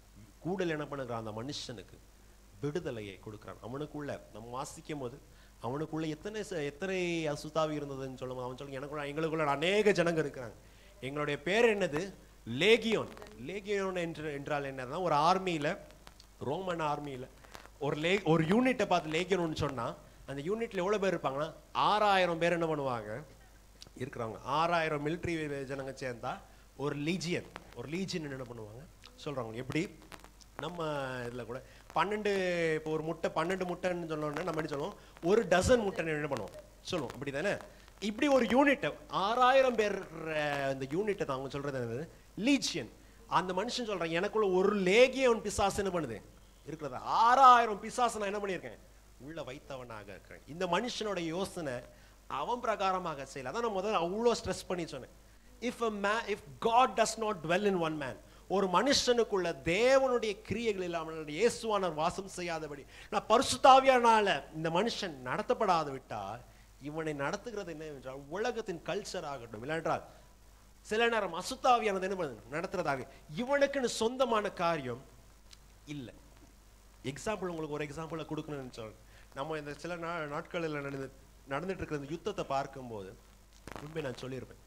கூடல் என்ன பண்ணுகிறான் அந்த மனுஷனுக்கு விடுதலையை கொடுக்குறான் அவனுக்குள்ள நம்ம வாசிக்கும் போது அவனுக்குள்ள எத்தனை ச- எத்தனை அசுத்தாவி இருந்ததுன்னு சொல்லும்போது அவன் சொல்லுங்க எனக்குள்ள எங்களுக்குள்ள அநேக ஜனங்க இருக்கிறாங்க எங்களுடைய பேர் என்னது லேகியோன் லேகியோன் என்று என்றால் என்னன்னா ஒரு ஆர்மியில ரோமன் ஆர்மியில ஒரு லே ஒரு யூனிட்டை பார்த்து லேகியோன்னு சொன்னா அந்த யூனிட்ல எவ்வளவு பேர் இருப்பாங்கன்னா ஆறாயிரம் பேர் என்ன பண்ணுவாங்க இருக்கிறாங்க ஆறாயிரம் மிலிட்ரி ஜனங்க சேர்ந்தா ஒரு லீஜியன் ஒரு லீஜியன் என்ன பண்ணுவாங்க சொல்றாங்க எப்படி நம்ம இதுல கூட பன்னெண்டு இப்போ ஒரு முட்டை பன்னெண்டு முட்டைன்னு சொன்னோம்னா நம்ம என்ன சொல்லுவோம் ஒரு டசன் முட்டை என்ன பண்ணுவோம் சொல்லுவோம் அப்படி தானே இப்படி ஒரு யூனிட் ஆறாயிரம் பேர் இந்த யூனிட்டை தான் அவங்க சொல்றது என்னது லீஜியன் அந்த மனுஷன் சொல்றான் எனக்குள்ள ஒரு லேகியன் பிசாசு என்ன பண்ணுது இருக்கிறது ஆறாயிரம் பிசாசு நான் என்ன பண்ணியிருக்கேன் உள்ள வைத்தவனாக இருக்கிறேன் இந்த மனுஷனோட யோசனை அவன் பிரகாரமாக செய்யல அதான் நான் முதல்ல அவ்வளோ ஸ்ட்ரெஸ் பண்ணி சொன்னேன் if a may if God does not dwell in one man ஒரு மனுஷனுக்குள்ள தேவனுடைய கிரியைகள் இல்லாமல் இயேசுவானர் வாசம் செய்யாதபடி நான் பரிசுத்தாவியானால இந்த மனுஷன் நடத்தப்படாத விட்டால் இவனை நடத்துகிறது என்னவென்றால் உலகத்தின் கல்ச்சர் ஆகட்டும் இல்லைன்றால் சில நேரம் அசுத்தாவியானது என்ன பண்ணுது நடத்துறதாக இவனுக்குன்னு சொந்தமான காரியம் இல்லை எக்ஸாம்பிள் உங்களுக்கு ஒரு எக்ஸாம்பிளை கொடுக்கணும்னு சொல்றேன் நம்ம இந்த சில நா நாட்களில் நடந்து நடந்துட்டு இருக்கிற இந்த யுத்தத்தை பார்க்கும்போது உண்மை நான் சொல்லியிருப்பேன்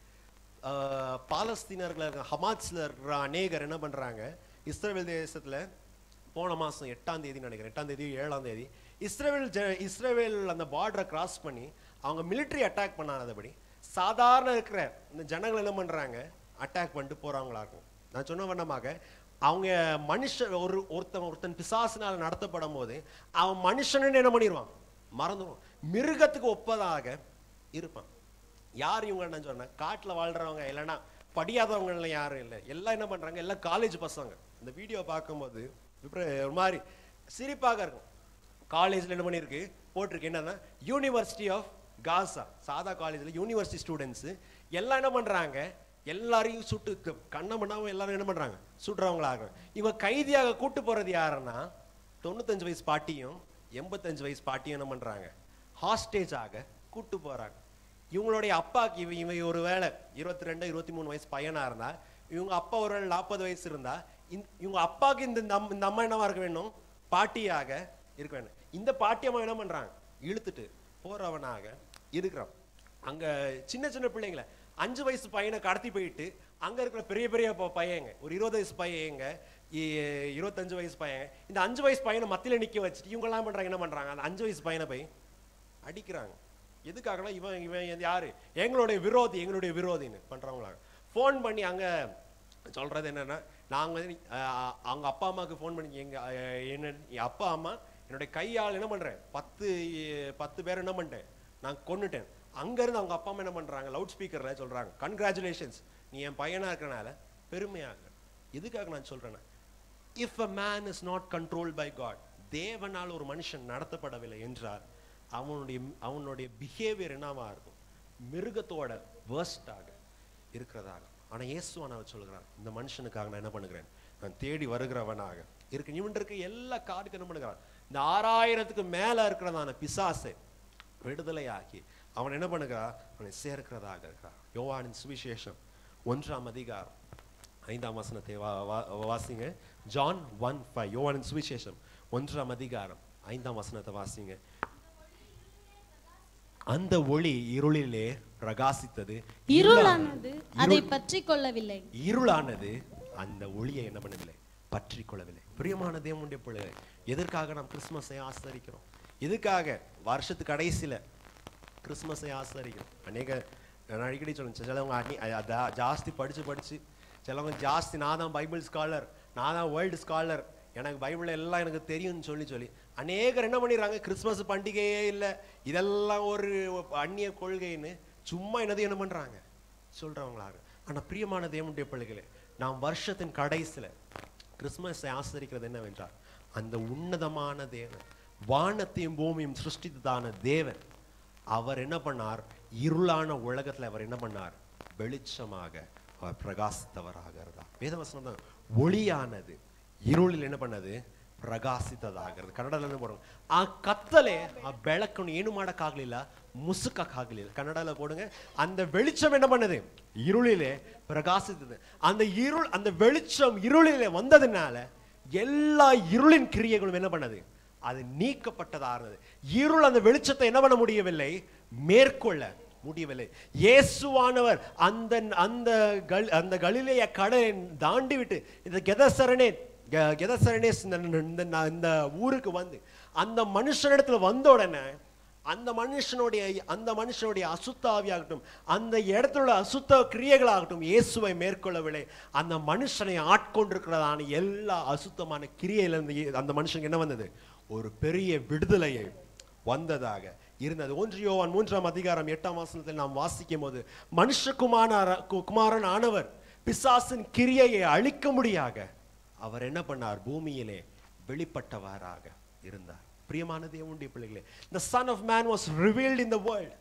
ஆஹ் பாலஸ்தீனர்கள் இருக்க ஹமாத்ஸ்ல இருக்கிற அநேகர் என்ன பண்றாங்க இஸ்ரேல் தேசத்துல போன மாசம் எட்டாம் தேதி நினைக்கிறேன் எட்டாம் தேதி ஏழாம் தேதி இஸ்ரேல் ஜ இஸ்ரேல் அந்த பார்டரை கிராஸ் பண்ணி அவங்க military அட்டாக் பண்ணாதபடி சாதாரண இருக்கிற இந்த ஜனங்கள் என்ன பண்றாங்க அட்டாக் பண்ணிட்டு போறவங்களா இருக்கும் நான் சொன்ன வண்ணமாக அவங்க மனுஷன் ஒரு ஒருத்தன் ஒருத்தன் பிசாசினால் நடத்தப்படும் போது அவன் மனுஷன்னு என்ன பண்ணிடுவான் மறந்துடுவான் மிருகத்துக்கு ஒப்பதாக இருப்பான் யார் இவங்க என்ன சொன்னா காட்டுல வாழ்றவங்க இல்லைன்னா படியாதவங்க யாரும் இல்லை எல்லாம் என்ன பண்றாங்க எல்லாம் காலேஜ் பசங்க இந்த வீடியோ பார்க்கும்போது இப்படி ஒரு மாதிரி சிரிப்பாக இருக்கும் காலேஜ்ல என்ன பண்ணியிருக்கு போட்டிருக்கு என்னன்னா யூனிவர்சிட்டி ஆஃப் காசா சாதா காலேஜ்ல யூனிவர்சிட்டி ஸ்டூடெண்ட்ஸ் எல்லாம் என்ன பண்றாங்க எல்லாரையும் சுட்டு க- கண்ணம் பண்ணாம எல்லாரும் என்ன பண்றாங்க சுடுறவங்களாக இவங்க கைதியாக கூட்டு போறது யாருன்னா தொண்ணூத்தஞ்சு வயசு பாட்டியும் எண்பத்தஞ்சு வயசு பாட்டியும் என்ன பண்றாங்க ஹாஸ்டேஜாக கூட்டு போறாங்க இவங்களுடைய அப்பாக்கு இவ இவன் ஒரு வேளை இருபத்தி ரெண்டு இருபத்தி மூணு வயசு பையனா இருந்தா இவங்க அப்பா ஒரு வேளை நாற்பது வயசு இருந்தா இந்த- இவங்க அப்பாவுக்கு இந்த இந்த அம்- இந்த அம்மா என்னவா இருக்க வேணும் பாட்டியாக இருக்க வேண்டும் இந்த பாட்டி அம்மா என்ன பண்றாங்க இழுத்துட்டு போறவனாக இருக்கிறான் அங்க சின்ன சின்ன பிள்ளைங்களை அஞ்சு வயசு பையனை கடத்தி போயிட்டு அங்க இருக்கிற பெரிய பெரிய ப- பையங்க ஒரு இருபது வயசு பையங்க இ- இருபத்தஞ்சு வயசு பையன் இந்த அஞ்சு வயசு பையனை மத்தியில நிக்க வச்சுட்டு இவங்க எல்லாம் பண்றாங்க என்ன பண்றாங்க அந்த அஞ்சு வயசு பையனை போய் அடிக்கிறாங்க எதுக்காகனா இவன் இவன் இது யாரு எங்களுடைய விரோதி எங்களுடைய விரோதின்னு பண்றவங்களாங்க ஃபோன் பண்ணி அங்க சொல்றது என்னன்னா நாங்க வந்து அஹ், அவங்க அப்பா அம்மாவுக்கு ஃபோன் பண்ணி எங்க அஹ், என்ன என் அப்பா அம்மா என்னுடைய கையால் என்ன பண்றேன் பத்து பத்து பேர் என்ன பண்ணிட்டேன் நான் கொன்னுட்டேன் அங்க இருந்து அவங்க அப்பா அம்மா என்ன பண்றாங்க லவுட் ஸ்பீக்கர்ல சொல்றாங்க கன்கிராச்சுலேஷன்ஸ் நீ என் பையனா இருக்கனால பெருமையாக எதுக்காக நான் சொல்றேன்னா if a man is not control by God தேவனால் ஒரு மனுஷன் நடத்தப்படவில்லை என்றால் அவனுடைய அவனுடைய பிஹேவியர் என்னவா இருக்கும் மிருகத்தோட வேர்ஸ்டாக இருக்கிறதாக ஆனா இயேசுவானவர் சொல்கிறார் இந்த மனுஷனுக்காக நான் என்ன பண்ணுகிறேன் நான் தேடி வருகிறவனாக இருக்கு இவன் இருக்க எல்லா காருக்கு என்ன பண்ணுகிறான் இந்த ஆறாயிரத்துக்கு மேல இருக்கிறதான பிசாசை விடுதலையாக்கி அவன் என்ன பண்ணுகிறான் அவனை சேர்க்கிறதாக இருக்கிறான் யோவானின் சுவிசேஷம் ஒன்றாம் அதிகாரம் ஐந்தாம் வசனத்தை வா- வா- வாசிங்க ஜான் ஒன் ஃபைவ் யோவானின் சுவிசேஷம் ஒன்றாம் அதிகாரம் ஐந்தாம் வசனத்தை வாசிங்க அந்த ஒளி இருளிலே பிரகாசித்தது இருளானது அதை பற்றி கொள்ளவில்லை இருளானது அந்த ஒளியை என்ன பண்ணவில்லை பற்றி கொள்ளவில்லை பிரியமான தேவனுடைய பிள்ளை எதற்காக நாம் கிறிஸ்மஸை ஆசரிக்கிறோம் எதுக்காக வருஷத்து கடைசியில கிறிஸ்மஸை ஆசரிக்கிறோம் அநேக நான் அடிக்கடி சொல்லுவேன் சிலவங்க அடி அ- ஜா- ஜாஸ்தி படிச்சு படிச்சு சிலவங்க ஜாஸ்தி நான் தான் பைபிள் ஸ்காலர் நான் தான் வேர்ல்டு ஸ்காலர் எனக்கு பைபிள் எல்லாம் எனக்கு தெரியும்னு சொல்லி சொல்லி அநேகர் என்ன பண்ணிடுறாங்க கிறிஸ்மஸ் பண்டிகையே இல்லை இதெல்லாம் ஒரு அந்நிய கொள்கைன்னு சும்மா என்னது என்ன பண்றாங்க சொல்றவங்களாக ஆனா பிரியமான தேவனுடைய பிள்ளைகளே நாம் வருஷத்தின் கடைசியில கிறிஸ்மஸை ஆசரிக்கிறது என்னவென்றால் அந்த உன்னதமான தேவன் வானத்தையும் பூமியும் சிருஷ்டித்ததான தேவன் அவர் என்ன பண்ணார் இருளான உலகத்துல அவர் என்ன பண்ணார் வெளிச்சமாக அவர் பிரகாசித்தவராக இருந்தார் வேதவசனம் தான் ஒளியானது இருளில் என்ன பண்ணது ಪ್ರಕಾಶಿತದಾಗಿರೋದು ಕನ್ನಡದಲ್ಲಿ போடுங்க ಆ ಕತ್ತಲೆ ಆ ಬೆಳಕನ್ನು ಏನು ಮಾಡೋಕ್ಕಾಗಲಿಲ್ಲ ಮುಸುಕಕ್ಕಾಗಲಿಲ್ಲ ಕನ್ನಡದಲ್ಲಿ போடுங்க அந்த வெளிச்சம் என்ன பண்ணுது இருளிலே பிரகாசித்தது அந்த இருள் அந்த வெளிச்சம் இருளிலே வந்ததுனால எல்லா இருளின் கிரியைகளும் என்ன பண்ணது அது நீக்கப்பட்டதா இருந்தது இருள் அந்த வெளிச்சத்தை என்ன பண்ண முடியவில்லை மேற்கொள்ள முடியவில்லை இயேசுவானவர் அந்த அந்த கல் அந்த கலிலேய கடலை தாண்டி விட்டு இந்த கெதசரணே கெ- கெதசரணேஸ் இந்த இந்த இந்த ஊருக்கு வந்து அந்த மனுஷனிடத்துல வந்த உடனே அந்த மனுஷனுடைய அந்த மனுஷனுடைய அசுத்தாவியாகட்டும் அந்த இடத்துல உள்ள அசுத்த கிரியைகளாகட்டும் இயேசுவை மேற்கொள்ளவில்லை அந்த மனுஷனை ஆட்கொண்டிருக்கிறதான எல்லா அசுத்தமான கிரியையிலிருந்து இயே- அந்த மனுஷனுக்கு என்ன வந்தது ஒரு பெரிய விடுதலையை வந்ததாக இருந்தது ஒன்று யோவான் மூன்றாம் அதிகாரம் எட்டாம் வசனத்தில் நாம் வாசிக்கும் போது மனுஷகுமார கு- குமாரன் ஆனவர் பிசாசின் கிரியையை அழிக்க முடியாக அவர் என்ன பண்ணார் பூமியிலே வெளிப்பட்டவராக இருந்தார் பிரியமான தேவனுடைய பிள்ளைகளே the son of man was revealed in the world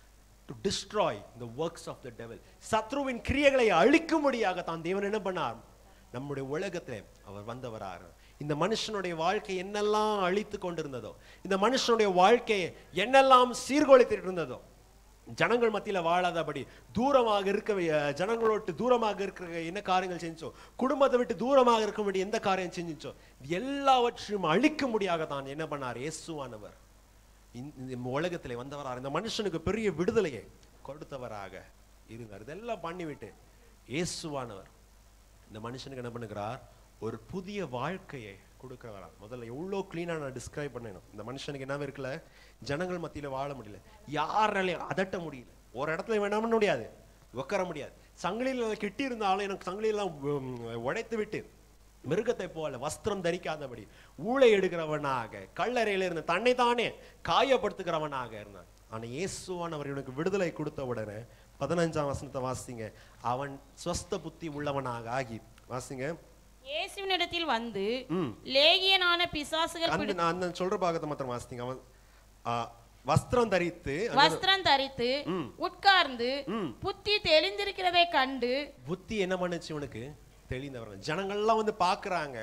to destroy the works of the devil சத்ருவின் கிரியைகளை அழிக்கும்படியாக தான் தேவன் என்ன பண்ணார் நம்முடைய உலகத்திலே அவர் வந்தவராக இந்த மனுஷனுடைய வாழ்க்கை என்னெல்லாம் அழித்து கொண்டிருந்ததோ இந்த மனுஷனுடைய வாழ்க்கையை என்னெல்லாம் சீர்குலைத்துட்டு இருந்ததோ ஜனங்கள் மத்தியில வாழாதபடி தூரமாக இருக்க அஹ், ஜனங்களோட்டு தூரமாக இருக்கிற என்ன காரியங்கள் செஞ்சோம் குடும்பத்தை விட்டு தூரமாக இருக்க வேண்டிய எந்த காரியம் செஞ்சோ இது எல்லாவற்றையும் அழிக்கும்படியாக தான் என்ன பண்ணார் இயேசுவானவர் இந்த இந்த உலகத்திலே வந்தவராக இந்த மனுஷனுக்கு பெரிய விடுதலையை கொடுத்தவராக இருந்தார் இதெல்லாம் பண்ணிவிட்டு இயேசுவானவர் இந்த மனுஷனுக்கு என்ன பண்ணுகிறார் ஒரு புதிய வாழ்க்கையை கொடுக்கிறவரா முதல்ல எவ்வளோ க்ளீனாக நான் டிஸ்கிரைப் பண்ணணும் இந்த மனுஷனுக்கு என்ன இருக்குல்ல ஜனங்கள் மத்தியில வாழ முடியல யாராலையும் அதட்ட முடியல ஒரு இடத்துல வேணாம்னு முடியாது உட்கார முடியாது சங்கிலியில் கெட்டி இருந்தாலும் எனக்கு சங்கிலியெல்லாம் உம், உடைத்து விட்டு மிருகத்தை போல வஸ்திரம் தரிக்காதபடி ஊழை எடுக்கிறவனாக கல்லறையில இருந்த தன்னை தானே காயப்படுத்துகிறவனாக இருந்தான் ஆனா இயேசுவானவர் இவனுக்கு விடுதலை கொடுத்த உடனே பதினஞ்சாம் வசனத்தை வாசிங்க அவன் ஸ்வஸ்த புத்தி உள்ளவனாக ஆகி வாசிங்க இயேசுவினிடத்தில் வந்து ம். லேகியனான பிசாசுகள் அந்த பிடி- நான் அந்த சொல்ற பாகத்தை மாத்திரம் வாசிங்க அவன் ஆ, வஸ்திரம் தரித்து அந்த வஸ்திரம் தரித்து ம். உட்கார்ந்து ம். புத்தி தெளிந்திருக்கிறதை கண்டு புத்தி என்ன பண்ணுச்சு இவனுக்கு தெளிந்தவன் ஜனங்கள்லாம் வந்து பார்க்கறாங்க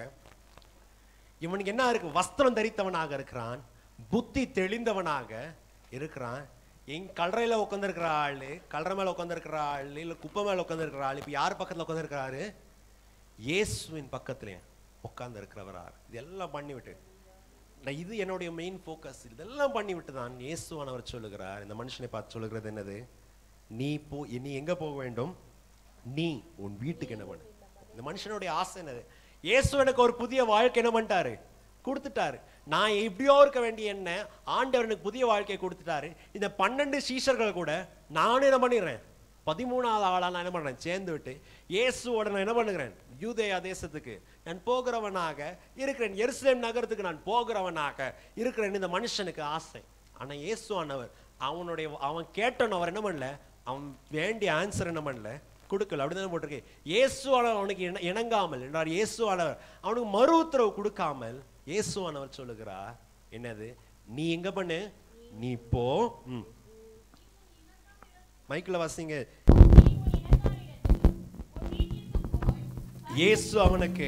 இவனுக்கு என்ன இருக்கு வஸ்திரம் தரித்தவனாக இருக்கிறான் புத்தி தெளிந்தவனாக இருக்கிறான் எங் கல்லறையில உட்காந்துருக்கிற ஆளு கல்லறை மேல உட்காந்துருக்கிற ஆளு இல்ல குப்பை மேல உட்காந்துருக்கிற ஆளு இப்ப யார் பக்கத்துல உட்காந்துருக்கிறாரு இயேசுவின் பக்கத்துல உட்கார்ந்து இருக்கிறவரார் இதெல்லாம் பண்ணிவிட்டு நான் இது என்னுடைய மெயின் ஃபோக்கஸ் இதெல்லாம் பண்ணிவிட்டு தான் இயேசுவானவர் சொல்லுகிறார் இந்த மனுஷனை பார்த்து சொல்லுகிறது என்னது நீ போ நீ எங்க போக வேண்டும் நீ உன் வீட்டுக்கு என்ன பண்ணு இந்த மனுஷனுடைய ஆசை என்னது இயேசு எனக்கு ஒரு புதிய வாழ்க்கை என்ன பண்ணிட்டாரு கொடுத்துட்டாரு நான் எப்படியோ இருக்க வேண்டிய என்ன ஆண்டவர் எனக்கு புதிய வாழ்க்கையை கொடுத்துட்டாரு இந்த பன்னெண்டு சீஷர்கள் கூட நானும் என்ன பண்ணிடுறேன் பதிமூணாவது ஆளா நான் என்ன பண்றேன் சேர்ந்து விட்டு இயேசுவோட நான் என்ன பண்ணுகிறேன் யூதேயா தேசத்துக்கு நான் போகிறவனாக இருக்கிறேன் எருசலேம் நகரத்துக்கு நான் போகிறவனாக இருக்கிறேன் இந்த மனுஷனுக்கு ஆசை ஆனா இயேசுவானவர் அவனுடைய அவன் கேட்டவன் அவர் என்ன பண்ணல அவன் வேண்டிய ஆன்சர் என்ன பண்ணல கொடுக்கல அப்படிதான் போட்டிருக்கு இயேசுவானவர் அவனுக்கு இண- இணங்காமல் என்றார் இயேசுவானவர் அவனுக்கு மறு உத்தரவு கொடுக்காமல் இயேசுவானவர் சொல்லுகிறார் என்னது நீ எங்க பண்ணு நீ போ ம் மைக்கில் வாசிங்க இயேசு அவனுக்கு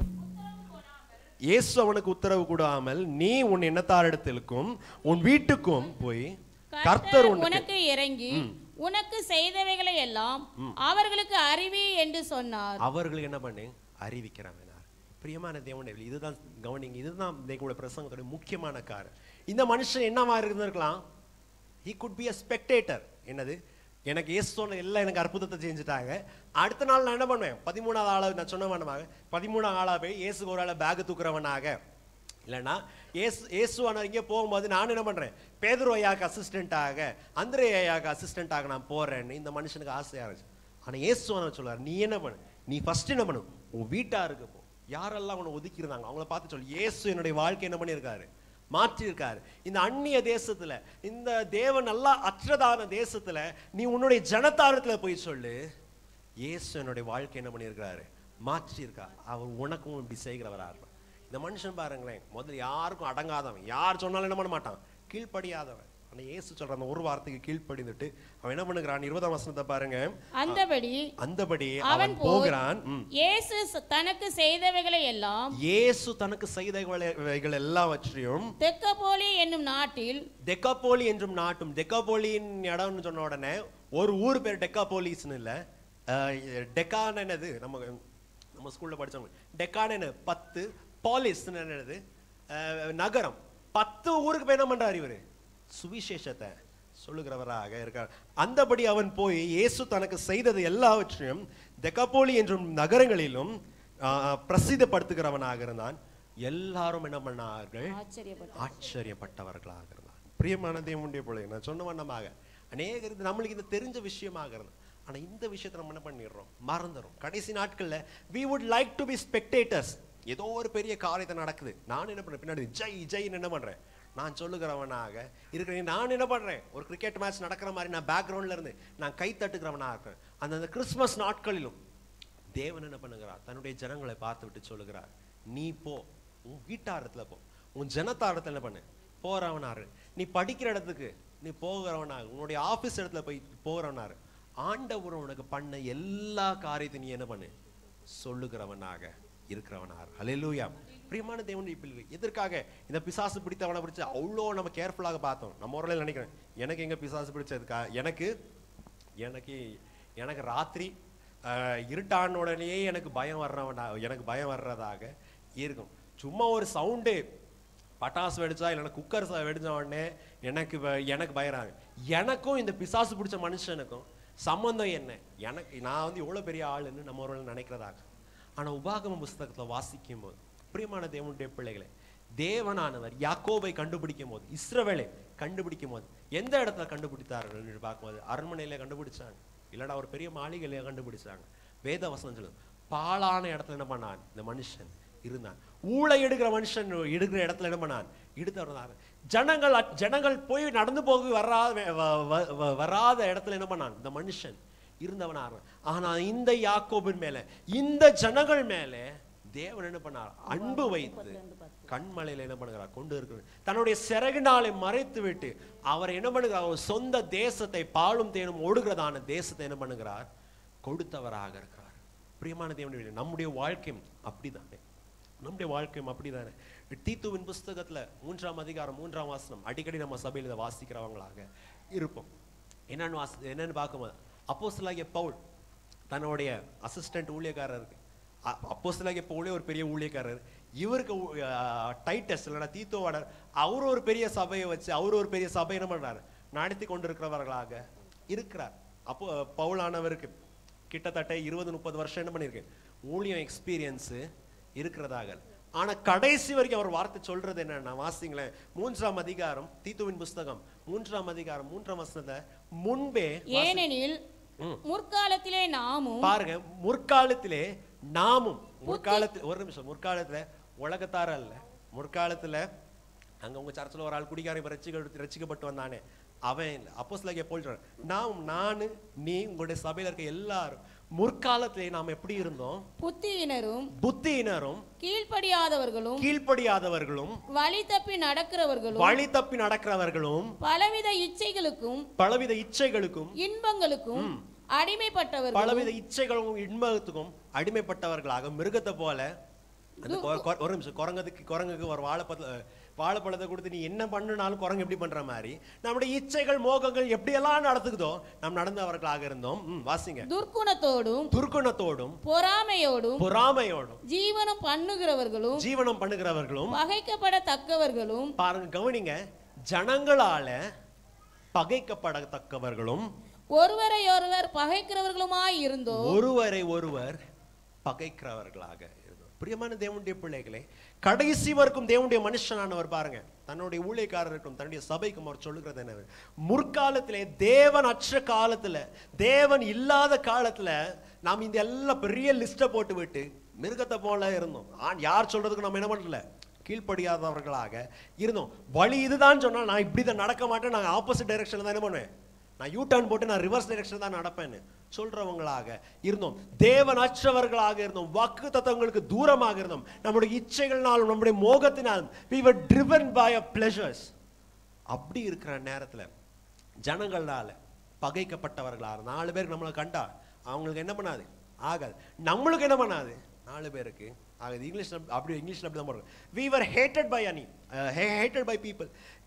இயேசு அவனுக்கு உத்தரவு கூடாமல் நீ உன் எண்ணத்தாரிடத்திற்கும் உன் வீட்டுக்கும் போய் கர்த்தர் கர்த்தர் உனக்கு உனக்கு இறங்கி உனக்கு செய்தவைகளை எல்லாம் அவர்களுக்கு அறிவி என்று சொன்னார் அவர்களுக்கு என்ன பண்ணு அறிவிக்கிறான் பிரியமான தேவனுடைய பிள்ளை, இதுதான் கவனிங்க இதுதான் தேவனுடைய பிரசங்கத்தோட முக்கியமான காரணம் இந்த மனுஷன் என்னவா இருந்திருக்கலாம் he could be a spectator என்னது எனக்கு இயேசு சொன்ன எல்லாம் எனக்கு அற்புதத்தை செஞ்சுட்டாங்க அடுத்த நாள் நான் என்ன பண்ணுவேன் பதிமூணாவது ஆளா நான் சொன்ன மனமாக பதிமூணாவது ஆளா போய் இயேசுக்கு ஒரு ஆளை பேக் தூக்குறவனாக இல்லைன்னா ஏசு இயேசுவான இங்கே போகும்போது நான் என்ன பண்றேன் பேதுரு ஐயாக்கு அசிஸ்டண்ட்டாக அந்திரே ஐயாக்கு அசிஸ்டண்ட்டாக நான் போறேன்னு இந்த மனுஷனுக்கு ஆசையா இருந்துச்சு ஆனா இயேசுவான சொல்றாரு நீ என்ன பண்ணு நீ ஃபர்ஸ்ட் என்ன பண்ணு உன் வீட்டாருக்கு போ யாரெல்லாம் உன்னை ஒதுக்கி இருந்தாங்க அவங்கள பார்த்து சொல்லு இயேசு என்னுடைய வாழ்க்கை என்ன பண்ணியிருக்காரு மாற்றி இருக்காரு இந்த அந்நிய தேசத்துல இந்த தேவன் நல்லா அற்றதான தேசத்துல நீ உன்னுடைய ஜனத்தாரத்துல போய் சொல்லு இயேசு என்னுடைய வாழ்க்கை என்ன பண்ணியிருக்காரு மாற்றி இருக்கா அவர் உனக்கும் இப்படி செய்கிறவரா இருப்பார் இந்த மனுஷன் பாருங்களேன் முதல்ல யாருக்கும் அடங்காதவன் யார் சொன்னாலும் என்ன பண்ண மாட்டான் கீழ்ப்படியாதவன் ஆனா இயேசு சொல்ற அந்த ஒரு வார்த்தைக்கு கீழ்ப்படிந்துட்டு அவன் என்ன பண்ணுகிறான் இருபதாம் வசனத்தை பாருங்க அந்தபடி அந்தபடி அவன் அவன் போய் போகிறான் ம். இயேசு ச- தனக்கு செய்தவைகளை எல்லாம் இயேசு தனக்கு செய்தவைகள் எல்லாவற்றையும் தெக்கப்போலி என்னும் நாட்டில் டெக்காபோலி என்றும் நாட்டும் டெக்காபோலியின் இடம்னு சொன்ன உடனே ஒரு ஊர் பேர் டெக்காபோலிஸ்னு இல்ல அஹ், டெக்கான்னு என்னது நம்ம நம்ம ஸ்கூல்ல படிச்சவங்க டெக்கான்னு என்ன பத்து பாலிஸ்னு என்னது அஹ், நகரம் பத்து ஊருக்கு போய் என்ன பண்றாரு இவரு சுவிசேஷத்தை சொல்லுகிறவராக இருக்கார் அந்தபடி அவன் போய் இயேசு தனக்கு செய்தது எல்லாவற்றையும் தெக்காபோலி என்றும் நகரங்களிலும் ஆஹ், பிரசித்தப்படுத்துகிறவனாக இருந்தான் எல்லாரும் என்ன பண்ணார்கள் ஆச்சரியப்பட்டார் ஆச்சரியப்பட்டவர்களாக இருந்தார் பிரியமான தேவனுடைய பிள்ளை நான் சொன்ன வண்ணமாக அநேகர் இது நம்மளுக்கு இந்த தெரிஞ்ச விஷயமாக இருந்தது ஆனா இந்த விஷயத்தை நம்ம என்ன பண்ணிடுறோம் மறந்துடும் கடைசி நாட்கள்ல we would like to be spectators ஏதோ ஒரு பெரிய காரியத்தை நடக்குது நான் என்ன பண்றேன் பின்னாடி ஜெய் ஜெய்ன்னு என்ன பண்றேன் நான் சொல்லுகிறவனாக இருக்கிறேன் நான் என்ன பண்றேன் ஒரு கிரிக்கெட் மேட்ச் நடக்கிற மாதிரி நான் பேக்ரவுண்ட்ல இருந்து நான் கை தட்டுகிறவனாக இருக்கிறேன் அந்த அந்த கிறிஸ்மஸ் நாட்களிலும் தேவன் என்ன பண்ணுகிறார் தன்னுடைய ஜனங்களை பார்த்து விட்டு சொல்லுகிறார் நீ போ உன் வீட்டாரத்துல போ உன் ஜனத்தாரத்துல என்ன பண்ணு போறவனாரு நீ படிக்கிற இடத்துக்கு நீ போகிறவனாக உன்னுடைய ஆபீஸ் இடத்துல போய் போகிறவனாரு ஆண்டவர் உனக்கு பண்ண எல்லா காரியத்தையும் நீ என்ன பண்ணு சொல்லுகிறவனாக இருக்கிறவனார் ஹalleluya பிரியமான தேவனுடைய பிள்ளை எதற்காக இந்த பிசாசு பிடித்தவனை பிடிச்சு அவ்வளோ நம்ம கேர்ஃபுல்லாக பார்த்தோம் நம்ம ஒரு நினைக்கிறேன் எனக்கு எங்க பிசாசு பிடிச்சதுக்கா எனக்கு எனக்கு எனக்கு ராத்திரி ஆஹ், இருட்டான உடனேயே எனக்கு பயம் வர்றவனா எனக்கு பயம் வர்றதாக இருக்கும் சும்மா ஒரு சவுண்டு பட்டாசு வெடிச்சா இல்லைன்னா குக்கர் ச- வெடிச்ச உடனே எனக்கு வ- எனக்கு பயறாங்க எனக்கும் இந்த பிசாசு பிடிச்ச மனுஷனுக்கும் சம்பந்தம் என்ன எனக்கு நான் வந்து இவ்வளோ பெரிய ஆளுன்னு நம்ம ஒரு நினைக்கிறதாக ஆனா உபாகம புஸ்தகத்தை வாசிக்கும் போது பிரியமான தேவனுடைய பிள்ளைகளே தேவனானவர் யாக்கோபை கண்டுபிடிக்கும் போது இஸ்ரவேலை கண்டுபிடிக்கும் போது எந்த இடத்துல கண்டுபிடித்தார்கள் என்று பார்க்கும்போது அரண்மனையில கண்டுபிடிச்சாங்க இல்லைன்னா ஒரு பெரிய மாளிகையில கண்டுபிடிச்சாங்க வேத வசனம் சொல்லுது பாழான இடத்துல என்ன பண்ணான் இந்த மனுஷன் இருந்தான் ஊழை எடுக்கிற மனுஷன் எடுக்கிற இடத்துல என்ன பண்ணான் எடுத்து வர்றதாக ஜனங்கள் அ- ஜனங்கள் போய் நடந்து போக வராத வ- வ- வ- வராத இடத்துல என்ன பண்ணான் இந்த மனுஷன் இருந்தவனா இருந்தான். ஆனா இந்த யாக்கோபின் மேல இந்த ஜனங்கள் மேல தேவன் என்ன பண்ணார் அன்பு வைத்து கண்மலையில என்ன பண்ணுகிறார் கொண்டு இருக்கிறார் தன்னுடைய சிறகுனாலை மறைத்து விட்டு அவர் என்ன பண்ணுகிறார் அவர் சொந்த தேசத்தை பாலும் தேனும் ஓடுகிறதான தேசத்தை என்ன பண்ணுகிறார் கொடுத்தவராக இருக்கிறார் பிரியமான தேவனுடைய நம்முடைய வாழ்க்கையும் அப்படிதானே நம்முடைய வாழ்க்கையும் அப்படிதானே தீத்துவின் புஸ்தகத்துல மூன்றாம் அதிகாரம் மூன்றாம் வாசனம் அடிக்கடி நம்ம சபையில் இதை வாசிக்கிறவங்களாக இருப்போம் என்னன்னு வாசி என்னன்னு பார்க்கும்போது அப்போஸ்தலனாகிய பவுல் தன்னுடைய அசிஸ்டன்ட் ஊழியக்காரருக்கு அப்போஸ்தலனாகிய பவுலே ஒரு பெரிய ஊழியக்காரர் இவருக்கு ஊ- அஹ், டைட்டஸ் இல்லைன்னா தீத்தோவாடர் அவர் ஒரு பெரிய சபையை வச்சு அவர் ஒரு பெரிய சபை என்ன பண்றாரு நடத்தி கொண்டிருக்கிறவர்களாக இருக்கிறார் அப்போ பவுலானவருக்கு கிட்டத்தட்ட இருபது முப்பது வருஷம் என்ன பண்ணியிருக்கு ஊழியம் எக்ஸ்பீரியன்ஸு இருக்கிறதாக ஆனா கடைசி வரைக்கும் அவர் வார்த்தை சொல்றது என்னன்னா வாசிங்களேன் மூன்றாம் அதிகாரம் தீத்துவின் புஸ்தகம் மூன்றாம் அதிகாரம் மூன்றாம் வசனத்தை முன்பே ஏனெனில் ம். முற்காலத்திலே நாமும் பாருங்க முற்காலத்திலே நாமும் முற்காலத்தில் ஒரு நிமிஷம் முற்காலத்துல உலகத்தார அல்ல முற்காலத்துல அங்க உங்க சர்ச்சில் ஒரு ஆள் குடிகாரன் ரசிக்க ரசிக்கப்பட்டு வந்தானே அவன் அப்போ சில போல்றான் நாம் நானு நீ உங்களுடைய சபையில இருக்க எல்லாரும் முற்காலத்திலே நாம் எப்படி இருந்தோம் புத்தியினரும் புத்தியினரும் கீழ்ப்படியாதவர்களும் கீழ்ப்படியாதவர்களும் வழி தப்பி நடக்கிறவர்களும் வழி தப்பி நடக்கிறவர்களும் பலவித இச்சைகளுக்கும் பலவித இச்சைகளுக்கும் இன்பங்களுக்கும் அடிமைப்பட்டவர்களும் பலவித இச்சைகளும் இன்பத்துக்கும் அடிமைப்பட்டவர்களாக மிருகத்தை போல அந்த கொ- கொ- ஒரு நிமிஷம் குரங்குக்கு குரங்குக்கு ஒரு வாழைப்பழ வாழைப்பழத்தை கொடுத்து நீ என்ன பண்ணுனாலும் குரங்கு எப்படி பண்ற மாதிரி நம்முடைய இச்சைகள் மோகங்கள் எப்படியெல்லாம் நடத்துக்குதோ நாம் நடந்தவர்களாக இருந்தோம் ம், வாசிங்க துர்க்குணத்தோடும் துர்க்குணத்தோடும் பொறாமையோடும் பொறாமையோடும் ஜீவனம் பண்ணுகிறவர்களும் ஜீவனம் பண்ணுகிறவர்களும் பகைக்கப்படத்தக்கவர்களும் பாருங்க கவனிங்க ஜனங்களால பகைக்கப்படத்தக்கவர்களும் ஒருவரையொருவர் பகைக்கிறவர்களுமாய் இருந்தோம் ஒருவரை ஒருவர் பகைக்கிறவர்களாக இருந்தோம் பிரியமான தேவனுடைய பிள்ளைகளே கடைசி வரைக்கும் தேவனுடைய மனுஷனானவர் பாருங்க தன்னுடைய ஊழியக்காரருக்கும் தன்னுடைய சபைக்கும் அவர் சொல்லுகிறது என்ன முற்காலத்திலே தேவன் அற்ற காலத்துல தேவன் இல்லாத காலத்துல நாம் இந்த எல்லாம் பெரிய லிஸ்ட்டை போட்டு விட்டு மிருகத்தை போல இருந்தோம் ஆ- யார் சொல்றதுக்கு நம்ம என்ன பண்ணல கீழ்ப்படியாதவர்களாக இருந்தோம் வழி இதுதான் சொன்னா நான் இப்படி தான் நடக்க மாட்டேன் நான் ஆப்போசிட் டைரக்ஷன்ல தான் என்ன பண்ணுவேன் நான் யூ டர்ன் போட்டு நான் ரிவர்ஸ் டைரக்ஷன் தான் நடப்பேன்னு சொல்றவங்களாக இருந்தோம் தேவன் அற்றவர்களாக இருந்தோம் வாக்கு தத்துவங்களுக்கு தூரமாக இருந்தோம் நம்முடைய இச்சைகள்னாலும் நம்முடைய மோகத்தினாலும் we were driven by our pleasures அப்படி இருக்கிற நேரத்துல ஜனங்களால பகைக்கப்பட்டவர்களா நாலு பேருக்கு நம்மளை கண்டா அவங்களுக்கு என்ன பண்ணாது ஆகாது நம்மளுக்கு என்ன பண்ணாது நாலு பேருக்கு ஆகுது இங்கிலீஷ்ல அப்படி இங்கிலீஷ்ல அப்படி தான் போடுறோம் we were hated by any hated by people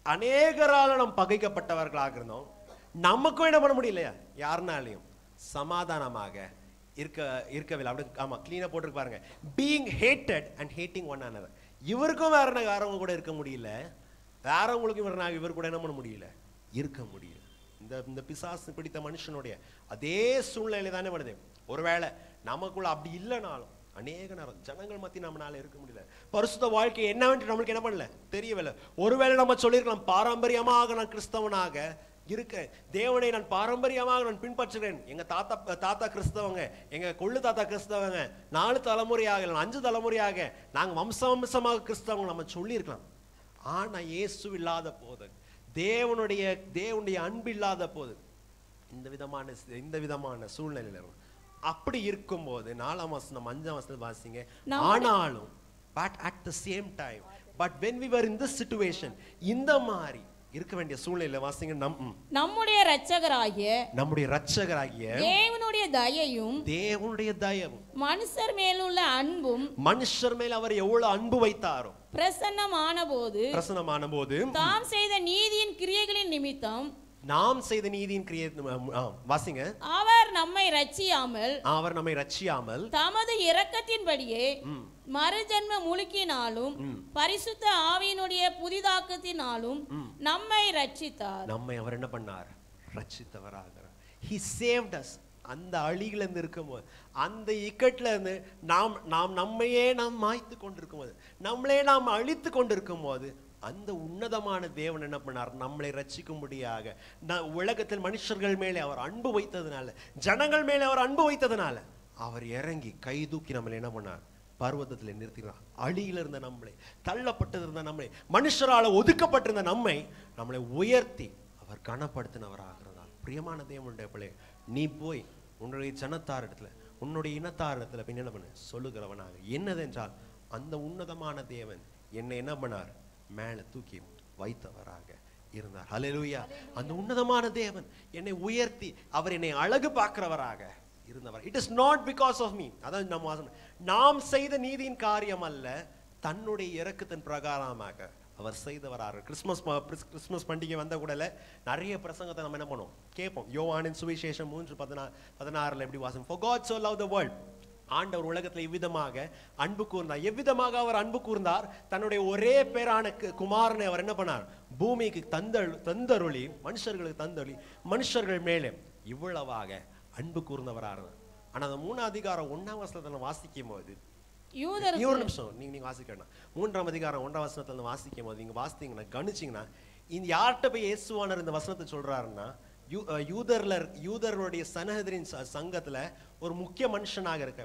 அநேகரால நாம் பகைக்கப்பட்டவர்களாக இருந்தோம் நமக்கும் என்ன பண்ண முடியலையா யாருனாலையும் சமாதானமாக இருக்க இருக்கவில்லை அப்படி ஆமா க்ளீனாக போட்டிருக்கு பாருங்க being hated and hating one another இவருக்கும் வேற என்ன வேறவங்க கூட இருக்க முடியல வேறவங்களுக்கும் இவர் நான் இவர் கூட என்ன பண்ண முடியல இருக்க முடியல இந்த இந்த பிசாசு பிடித்த மனுஷனுடைய அதே சூழ்நிலை தானே வருது ஒருவேளை நமக்குள்ள அப்படி இல்லைனாலும் அநேக நேரம் ஜனங்கள் மத்தி நம்மளால இருக்க முடியல பரிசுத்த வாழ்க்கை என்னவென்று நம்மளுக்கு என்ன பண்ணல தெரியவில்லை ஒருவேளை நம்ம சொல்லியிருக்கலாம் பாரம்பரியமாக நான் கிறிஸ்தவனாக இருக்கேன் தேவனை நான் பாரம்பரியமாக நான் பின்பற்றுகிறேன் எங்க தாத்தா தாத்தா கிறிஸ்தவங்க எங்க கொள்ளு தாத்தா கிறிஸ்தவங்க நாலு தலைமுறையாக இல்லை அஞ்சு தலைமுறையாக நாங்க வம்ச வம்சமாக கிறிஸ்தவங்க நம்ம சொல்லியிருக்கலாம் ஆனா இயேசு இல்லாத போது தேவனுடைய தேவனுடைய அன்பு இல்லாத போது இந்த விதமான இந்த விதமான சூழ்நிலையில இருக்கும் அப்படி இருக்கும்போது நாலாம் வசனம் அஞ்சாம் வசனம் வாசிங்க ஆனாலும் but at the same time but when we were in this situation இந்த மாதிரி இருக்க வேண்டிய சூழ்நிலையில வாசிங்க நம் ம். நம்முடைய இரட்சகராகிய நம்முடைய இரட்சகராகிய தேவனுடைய தயையும் தேவனுடைய தயவும் மனுஷர் மேலுள்ள அன்பும் மனுஷர் மேல் அவர் எவ்வளவு அன்பு வைத்தாரோ பிரசன்னமான போது பிரசனமான போது தாம் செய்த நீதியின் கிரியைகளின் நிமித்தம் நாம் செய்த நீதியின் கிரியை ஆ, வாசிங்க அவர் நம்மை ரட்சியாமல் அவர் நம்மை ரட்சியாமல் தமது இரக்கத்தின்படியே ம். மறுஜன்ம முழுக்கினாலும் பரிசுத்த ஆவியினுடைய புதிதாக்கத்தினாலும் நம்மை ரட்சித்தார் நம்மை அவர் என்ன பண்ணார் ரட்சித்தவராகிறார் ஹி சேவ்ட் அஸ் அந்த அழியில இருந்து இருக்கும்போது அந்த இக்கட்ல இருந்து நாம் நாம் நம்மையே நாம் மாய்த்து கொண்டிருக்கும்போது நம்மளே நாம் அழித்து கொண்டிருக்கும் போது அந்த உன்னதமான தேவன் என்ன பண்ணார் நம்மளை ரட்சிக்கும்படியாக ந- உலகத்தில் மனுஷர்கள் மேலே அவர் அன்பு வைத்ததுனால ஜனங்கள் மேலே அவர் அன்பு வைத்ததுனால அவர் இறங்கி கை தூக்கி நம்மளை என்ன பண்ணார் பர்வதத்தில் நிறுத்தினார் அழியில இருந்த நம்மளை தள்ளப்பட்டது இருந்த நம்மளை மனுஷரால ஒதுக்கப்பட்டிருந்த நம்மை நம்மளை உயர்த்தி அவர் கனப்படுத்தினவராகிறதால் பிரியமான தேவனுடைய பிள்ளை நீ போய் உன்னுடைய ஜனத்தார் இடத்துல உன்னுடைய இனத்தார் இடத்துல பின் என்ன பண்ணு சொல்லுகிறவனாக என்னதென்றால் அந்த உன்னதமான தேவன் என்னை என்ன பண்ணார் மேலே தூக்கி வைத்தவராக இருந்தார் ஹalleluya அந்த உன்னதமான தேவன் என்னை உயர்த்தி அவர் என்னை அழகு பார்க்கிறவராக இருந்தவர் it is not because of me அதான் நம்ம வாசனம். நாம் செய்த நீதியின் காரியம் அல்ல தன்னுடைய இறக்கத்தின் பிரகாரமாக அவர் செய்தவராக கிறிஸ்மஸ் ப- கிறிஸ்- கிறிஸ்மஸ் பண்டிகை வந்த கூடல நிறைய பிரசங்கத்தை நம்ம என்ன பண்ணுவோம் கேட்போம் யோவானின் சுவிசேஷம் மூன்று பதினா பதினாறுல எப்படி வாசம் for God so loved the world ஆண்டவர் உலகத்துல இவ்விதமாக அன்பு கூர்ந்தார் எவ்விதமாக அவர் அன்பு கூர்ந்தார் தன்னுடைய ஒரே பேரான கு- குமாரனை அவர் என்ன பண்ணார் பூமிக்கு தந்தள் தந்தருளி மனுஷர்களுக்கு தந்தருளி மனுஷர்கள் மேலே இவ்வளவாக அன்பு கூர்ந்தவராக ஆனா அந்த மூணாம் அதிகாரம் ஒண்ணாம் வசனத்துல வாசிக்கும் போது யூதர் நீ ஒரு நிமிஷம் நீங்க நீங்க வாசிக்க வேண்டாம் மூன்றாம் அதிகாரம் ஒன்றாம் வசனத்துல இருந்து வாசிக்கும் போது நீங்க வாசித்தீங்கன்னா கவனிச்சீங்கன்னா இந்த யார்கிட்ட போய் இயேசுவானர் இந்த வசனத்தை சொல்றாருன்னா யூ அஹ் யூதர்ல யூதர்களுடைய சனகதரின் ச- சங்கத்துல ஒரு முக்கிய மனுஷனாக இருக்க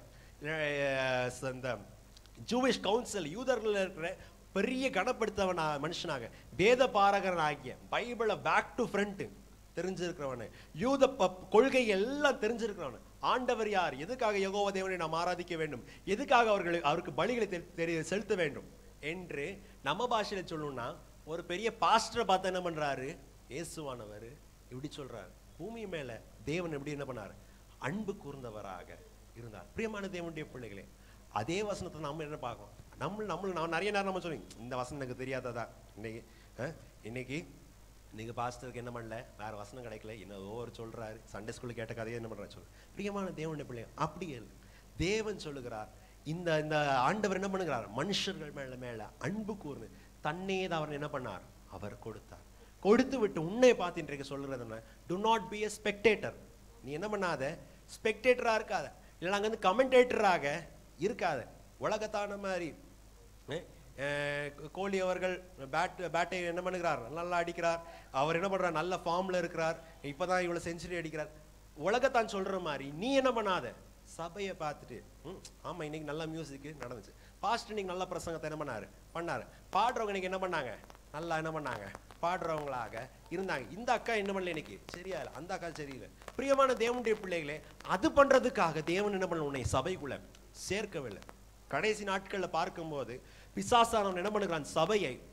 அஹ் இந்த ஜூவிஷ் கவுன்சில் யூதர்ல இருக்கிற பெரிய கனப்படுத்தவனா மனுஷனாக வேத பாரகனாகிய பைபிளை பேக் டு ஃப்ரண்ட் தெரிஞ்சிருக்கிறவனு யூத ப- கொள்கை எல்லாம் தெரிஞ்சிருக்கிறவனு ஆண்டவர் யார் எதுக்காக யெகோவா தேவனை நாம் ஆராதிக்க வேண்டும் எதுக்காக அவர்களை அவருக்கு பலிகளை தெ- தெரிய செலுத்த வேண்டும் என்று நம்ம பாஷையில சொல்லணும்னா ஒரு பெரிய பாஸ்டரை பார்த்து என்ன பண்றாரு இயேசுவானவர் இப்படி சொல்றாரு பூமி மேல தேவன் எப்படி என்ன பண்ணாரு அன்பு கூர்ந்தவராக இருந்தார் பிரியமான தேவனுடைய பிள்ளைகளே அதே வசனத்தை நம்ம என்ன பார்க்கணும் நம்ம நம்ம நான் நிறைய நேரம் நம்ம சொல்லி இந்த வசனம் எனக்கு தெரியாததா இன்னைக்கு அஹ், இன்னைக்கு நீங்க பாஸ்டருக்கு என்ன பண்ணல வேற வசனம் கிடைக்கல இன்னும் ஒவ்வொரு சொல்றாரு சண்டே ஸ்கூல்ல கேட்ட கதையை என்ன பண்றாரு சொல்லு பிரியமான தேவனுடைய பிள்ளை அப்படி இல்லை தேவன் சொல்லுகிறார் இந்த இந்த ஆண்டவர் என்ன பண்ணுகிறார் மனுஷர்கள் மேல மேல அன்பு கூர்ந்து தன்னே தான் அவர் என்ன பண்ணார் அவர் கொடுத்தார் கொடுத்து விட்டு உன்னை பார்த்து இன்றைக்கு சொல்றது என்ன do not be a spectator நீ என்ன பண்ணாத ஸ்பெக்டேட்டரா இருக்காத இல்லை அங்க வந்து கமெண்டேட்டராக இருக்காத உலகத்தான மாதிரி அஹ், அஹ், கோலி அவர்கள் பேட் பேட்டை என்ன பண்ணுகிறார் நல்லா அடிக்கிறார் அவர் என்ன பண்றார் நல்ல ஃபார்ம்ல இருக்கிறார் இப்பதான் இவ்வளவு செஞ்சுரி அடிக்கிறார் உலகத்தான் சொல்ற மாதிரி நீ என்ன பண்ணாத சபையை பார்த்துட்டு ம், ஆமா இன்னைக்கு நல்ல மியூசிக் நடந்துச்சு பாஸ்ட் இன்னைக்கு நல்ல பிரசங்கத்தை என்ன பண்ணாரு பண்ணாரு பாடுறவங்க இன்னைக்கு என்ன பண்ணாங்க நல்லா என்ன பண்ணாங்க பாடுறவங்களாக இருந்தாங்க இந்த அக்கா என்ன பண்ணல இன்னைக்கு சரியா இல்லை அந்த அக்கா சரியில்லை பிரியமான தேவனுடைய பிள்ளைகளே அது பண்றதுக்காக தேவன் என்ன பண்ணல உன்னை சபைக்குள்ள சேர்க்கவில்லை கடைசி நாட்கள்ல பார்க்கும்போது பிசாசானவன் என்ன பண்ணுகிறான் சபையை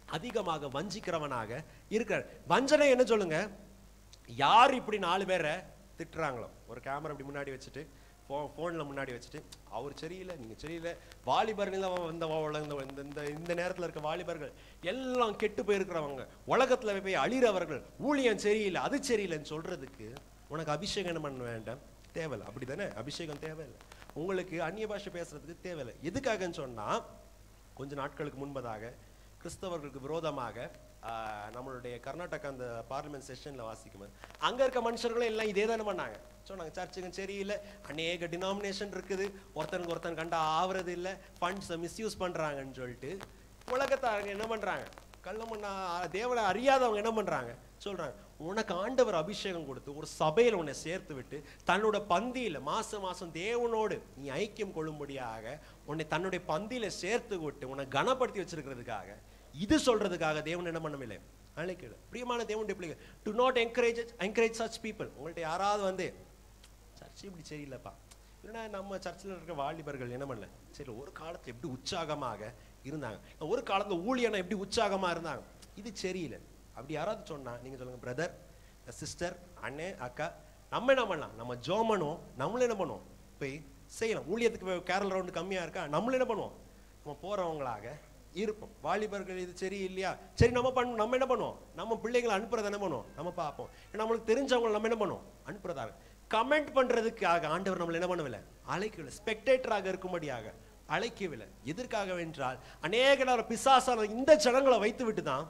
அதிகமாக வஞ்சிக்கிறவனாக இருக்கிறார் வஞ்சனை என்ன சொல்லுங்க யார் இப்படி நாலு பேரை திட்டுறாங்களோ ஒரு கேமரா இப்படி முன்னாடி வச்சுட்டு ஃபோ ஃபோனில் முன்னாடி வச்சுட்டு அவர் சரியில்லை நீங்கள் சரியில்லை வாலிபர்கள் தான் வந்த வ- இந்த இந்த- இந்த இந்த நேரத்தில் இருக்க வாலிபர்கள் எல்லாம் கெட்டு போயிருக்கிறவங்க உலகத்தில் போய் அழிறவர்கள் ஊழியம் சரியில்லை அது சரியில்லைன்னு சொல்றதுக்கு உனக்கு அபிஷேகம் என்ன பண்ண வேண்டாம் தேவையில்லை அப்படி தானே அபிஷேகம் தேவையில்லை உங்களுக்கு அந்நிய பாஷை பேசுறதுக்கு தேவையில்லை எதுக்காகன்னு சொன்னா கொஞ்ச நாட்களுக்கு முன்பதாக கிறிஸ்தவர்களுக்கு விரோதமாக ஆஹ், நம்மளுடைய கர்நாடகா அந்த பார்லிமெண்ட் செஷன்ல வாசிக்கும் அங்க இருக்க மனுஷர்களும் எல்லாம் இதே தானே பண்ணாங்க சொன்னாங்க சர்ச்சுங்க சரியில்லை அநேக டினாமினேஷன் இருக்குது ஒருத்தனுக்கு ஒருத்தன் கண்டா ஆவறது இல்லை ஃபண்ட்ஸை மிஸ்யூஸ் பண்றாங்கன்னு சொல்லிட்டு உலகத்தாரங்க என்ன பண்றாங்க கள்ளம் பண்ணா தேவனை அறியாதவங்க என்ன பண்றாங்க சொல்றாங்க உனக்கு ஆண்டவர் அபிஷேகம் கொடுத்து ஒரு சபையில உன்னை சேர்த்து விட்டு தன்னோட பந்தியில மாசம் மாசம் தேவனோடு நீ ஐக்கியம் கொள்ளும்படியாக உன்னை தன்னுடைய பந்தியில சேர்த்து விட்டு உன்னை கனப்படுத்தி வச்சிருக்கிறதுக்காக இது சொல்றதுக்காக தேவன் என்ன பண்ணவில்லை அழைக்கல பிரியமான தேவனுடைய பிள்ளைங்க do not encourage encourage such people உங்கள்ட்ட யாராவது வந்து சர்ச் இப்படி சரியில்லைப்பா இல்லைன்னா நம்ம சர்ச்சில் இருக்க வாலிபர்கள் என்ன பண்ணல சரி ஒரு காலத்துல எப்படி உற்சாகமாக இருந்தாங்க ஒரு காலத்துல ஊழியனா எப்படி உற்சாகமா இருந்தாங்க இது சரியில்லை அப்படி யாராவது சொன்னா நீங்க சொல்லுங்க பிரதர் சிஸ்டர் அண்ணே அக்கா நம்ம என்ன பண்ணலாம் நம்ம ஜோமனும் நம்மளும் என்ன பண்ணுவோம் போய் செய்யலாம் ஊழியத்துக்கு கேரல் ரவுண்டு கம்மியா இருக்கா நம்மளும் என்ன பண்ணுவோம் நம்ம போறவங்களாக இருப்போம் வாலிபர்கள் இது சரி இல்லையா சரி நம்ம பண்ண நம்ம என்ன பண்ணுவோம் நம்ம பிள்ளைங்களை அனுப்புறத என்ன பண்ணுவோம் நம்ம பார்ப்போம் ஏன்னா நம்மளுக்கு தெரிஞ்சவங்க நம்ம என்ன பண்ணுவோம் அனுப்புறதாக கமெண்ட் பண்றதுக்காக ஆண்டவர் நம்மளை என்ன பண்ணவில்லை அழைக்கவில்லை ஸ்பெக்டேட்டராக இருக்கும்படியாக அழைக்கவில்லை எதற்காக வென்றால் அநேக நேரம் பிசாசான இந்த ஜனங்களை வைத்து விட்டு தான்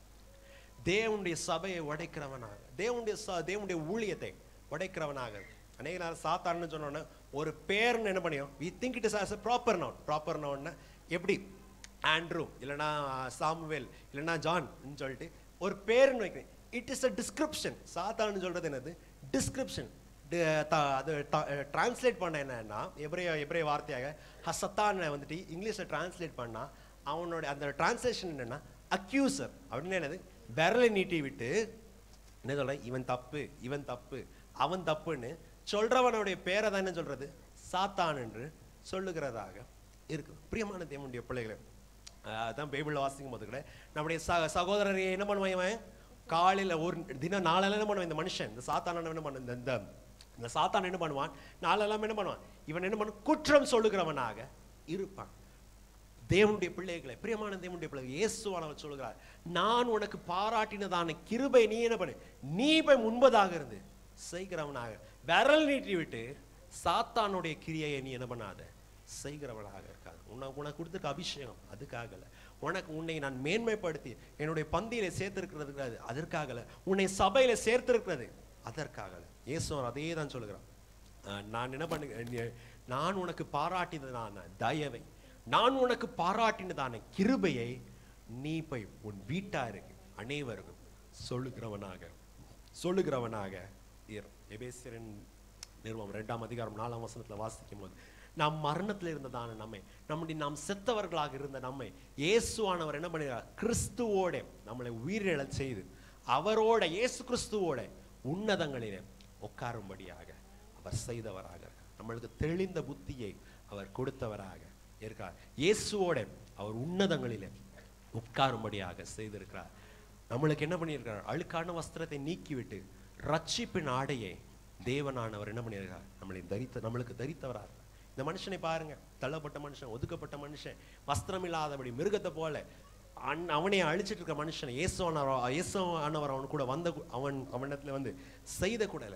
தேவனுடைய சபையை உடைக்கிறவனாக தேவனுடைய ச- தேவனுடைய ஊழியத்தை உடைக்கிறவனாக அநேக நேரம் சாத்தான்னு சொன்னோன்னே ஒரு பேர்னு என்ன பண்ணியும் we think it is as a proper noun proper நவுன்னா எப்படி ஆண்ட்ரூ இல்லைன்னா சாமுவேல் இல்லைன்னா ஜான் சொல்லிட்டு ஒரு பேருன்னு வைக்கிறேன் இட் இஸ் அ டிஸ்கிரிப்ஷன் சாத்தான்னு சொல்றது என்னது டிஸ்கிரிப்ஷன் அது டிரான்ஸ்லேட் பண்ண என்னன்னா எப்ரே எப்ரே வார்த்தையாக ஹசத்தான் வந்துட்டு இங்கிலீஷில் டிரான்ஸ்லேட் பண்ணா அவனோட அந்த டிரான்ஸ்லேஷன் என்னன்னா அக்யூசர் அப்படின்னு என்னது விரலை நீட்டி விட்டு என்ன சொல்ற இவன் தப்பு இவன் தப்பு அவன் தப்புன்னு சொல்றவனுடைய பேரை தான் என்ன சொல்றது சாத்தான் என்று சொல்லுகிறதாக இருக்கு பிரியமான தேவனுடைய பிள்ளைகளை ஆஹ் அதான் பைபிள்ல வாசிக்கும் போது கூட நம்முடைய ச சகோதரரை என்ன பண்ணுவான் இவன் காலையில ஒரு தினம் நாளெல்லாம் என்ன பண்ணுவான் இந்த மனுஷன் இந்த சாத்தான என்ன பண்ணுவான் இந்த- இந்த இந்த சாத்தான் என்ன பண்ணுவான் நாளெல்லாம் என்ன பண்ணுவான் இவன் என்ன பண்ணுவான் குற்றம் சொல்லுகிறவனாக இருப்பான் தேவனுடைய பிள்ளைகளை பிரியமான தேவனுடைய பிள்ளைகள் இயேசுவானவர் சொல்கிறார் நான் உனக்கு பாராட்டினதான கிருபை நீ என்ன பண்ணு நீ போய் முன்பதாக இருந்து செய்கிறவனாக விரல் நீட்டி விட்டு சாத்தானுடைய கிரியையை நீ என்ன பண்ணாத செய்கிறவனாக இருக்காது உனக்கு உனக்கு கொடுத்துருக்க அபிஷேகம் அதுக்காகல உனக்கு உன்னை நான் மேன்மைப்படுத்தி என்னுடைய பந்தியில சேர்த்திருக்கிறது அது அதற்காகல உன்னை சபையில சேர்த்திருக்கிறது அதற்காகல இயேசுவர் அதே தான் சொல்லுகிறான் அஹ் நான் என்ன பண்ணு நான் உனக்கு பாராட்டினதான தயவை நான் உனக்கு பாராட்டினதான கிருபையை நீ போய் உன் வீட்டாருக்கு அனைவருக்கும் சொல்லுகிறவனாக சொல்லுகிறவனாக இரு எபேசியரின் நிறுவனம் ரெண்டாம் அதிகாரம் நாலாம் வசனத்துல வாசிக்கும் போது நாம் மரணத்தில் இருந்ததான நம்மை நம்முடைய நாம் செத்தவர்களாக இருந்த நம்மை இயேசுவானவர் என்ன பண்ணுகிறார் கிறிஸ்துவோட நம்மளை உயிரிழச் செய்து அவரோட இயேசு கிறிஸ்துவோட உன்னதங்களிலே உட்காரும்படியாக அவர் செய்தவராக இருக்கார் நம்மளுக்கு தெளிந்த புத்தியை அவர் கொடுத்தவராக இருக்கார் இயேசுவோட அவர் உன்னதங்களிலே உட்காரும்படியாக செய்திருக்கிறார் நம்மளுக்கு என்ன பண்ணியிருக்கிறார் அழுக்கான வஸ்திரத்தை நீக்கிவிட்டு ரட்சிப்பின் ஆடையை தேவனானவர் என்ன பண்ணியிருக்கார் நம்மளை தரித்த நம்மளுக்கு தரித்தவரா இருக்கார். இந்த மனுஷனை பாருங்க தள்ளப்பட்ட மனுஷன் ஒதுக்கப்பட்ட மனுஷன் வஸ்திரம் இல்லாதபடி மிருகத்தை போல அன் அவனை அழிச்சிட்டு இருக்க மனுஷன் இயேசுவானவர் இயேசுவானவர் அவன் கூட வந்த கு- அவன் அவனிடத்துல வந்து செய்த கூடல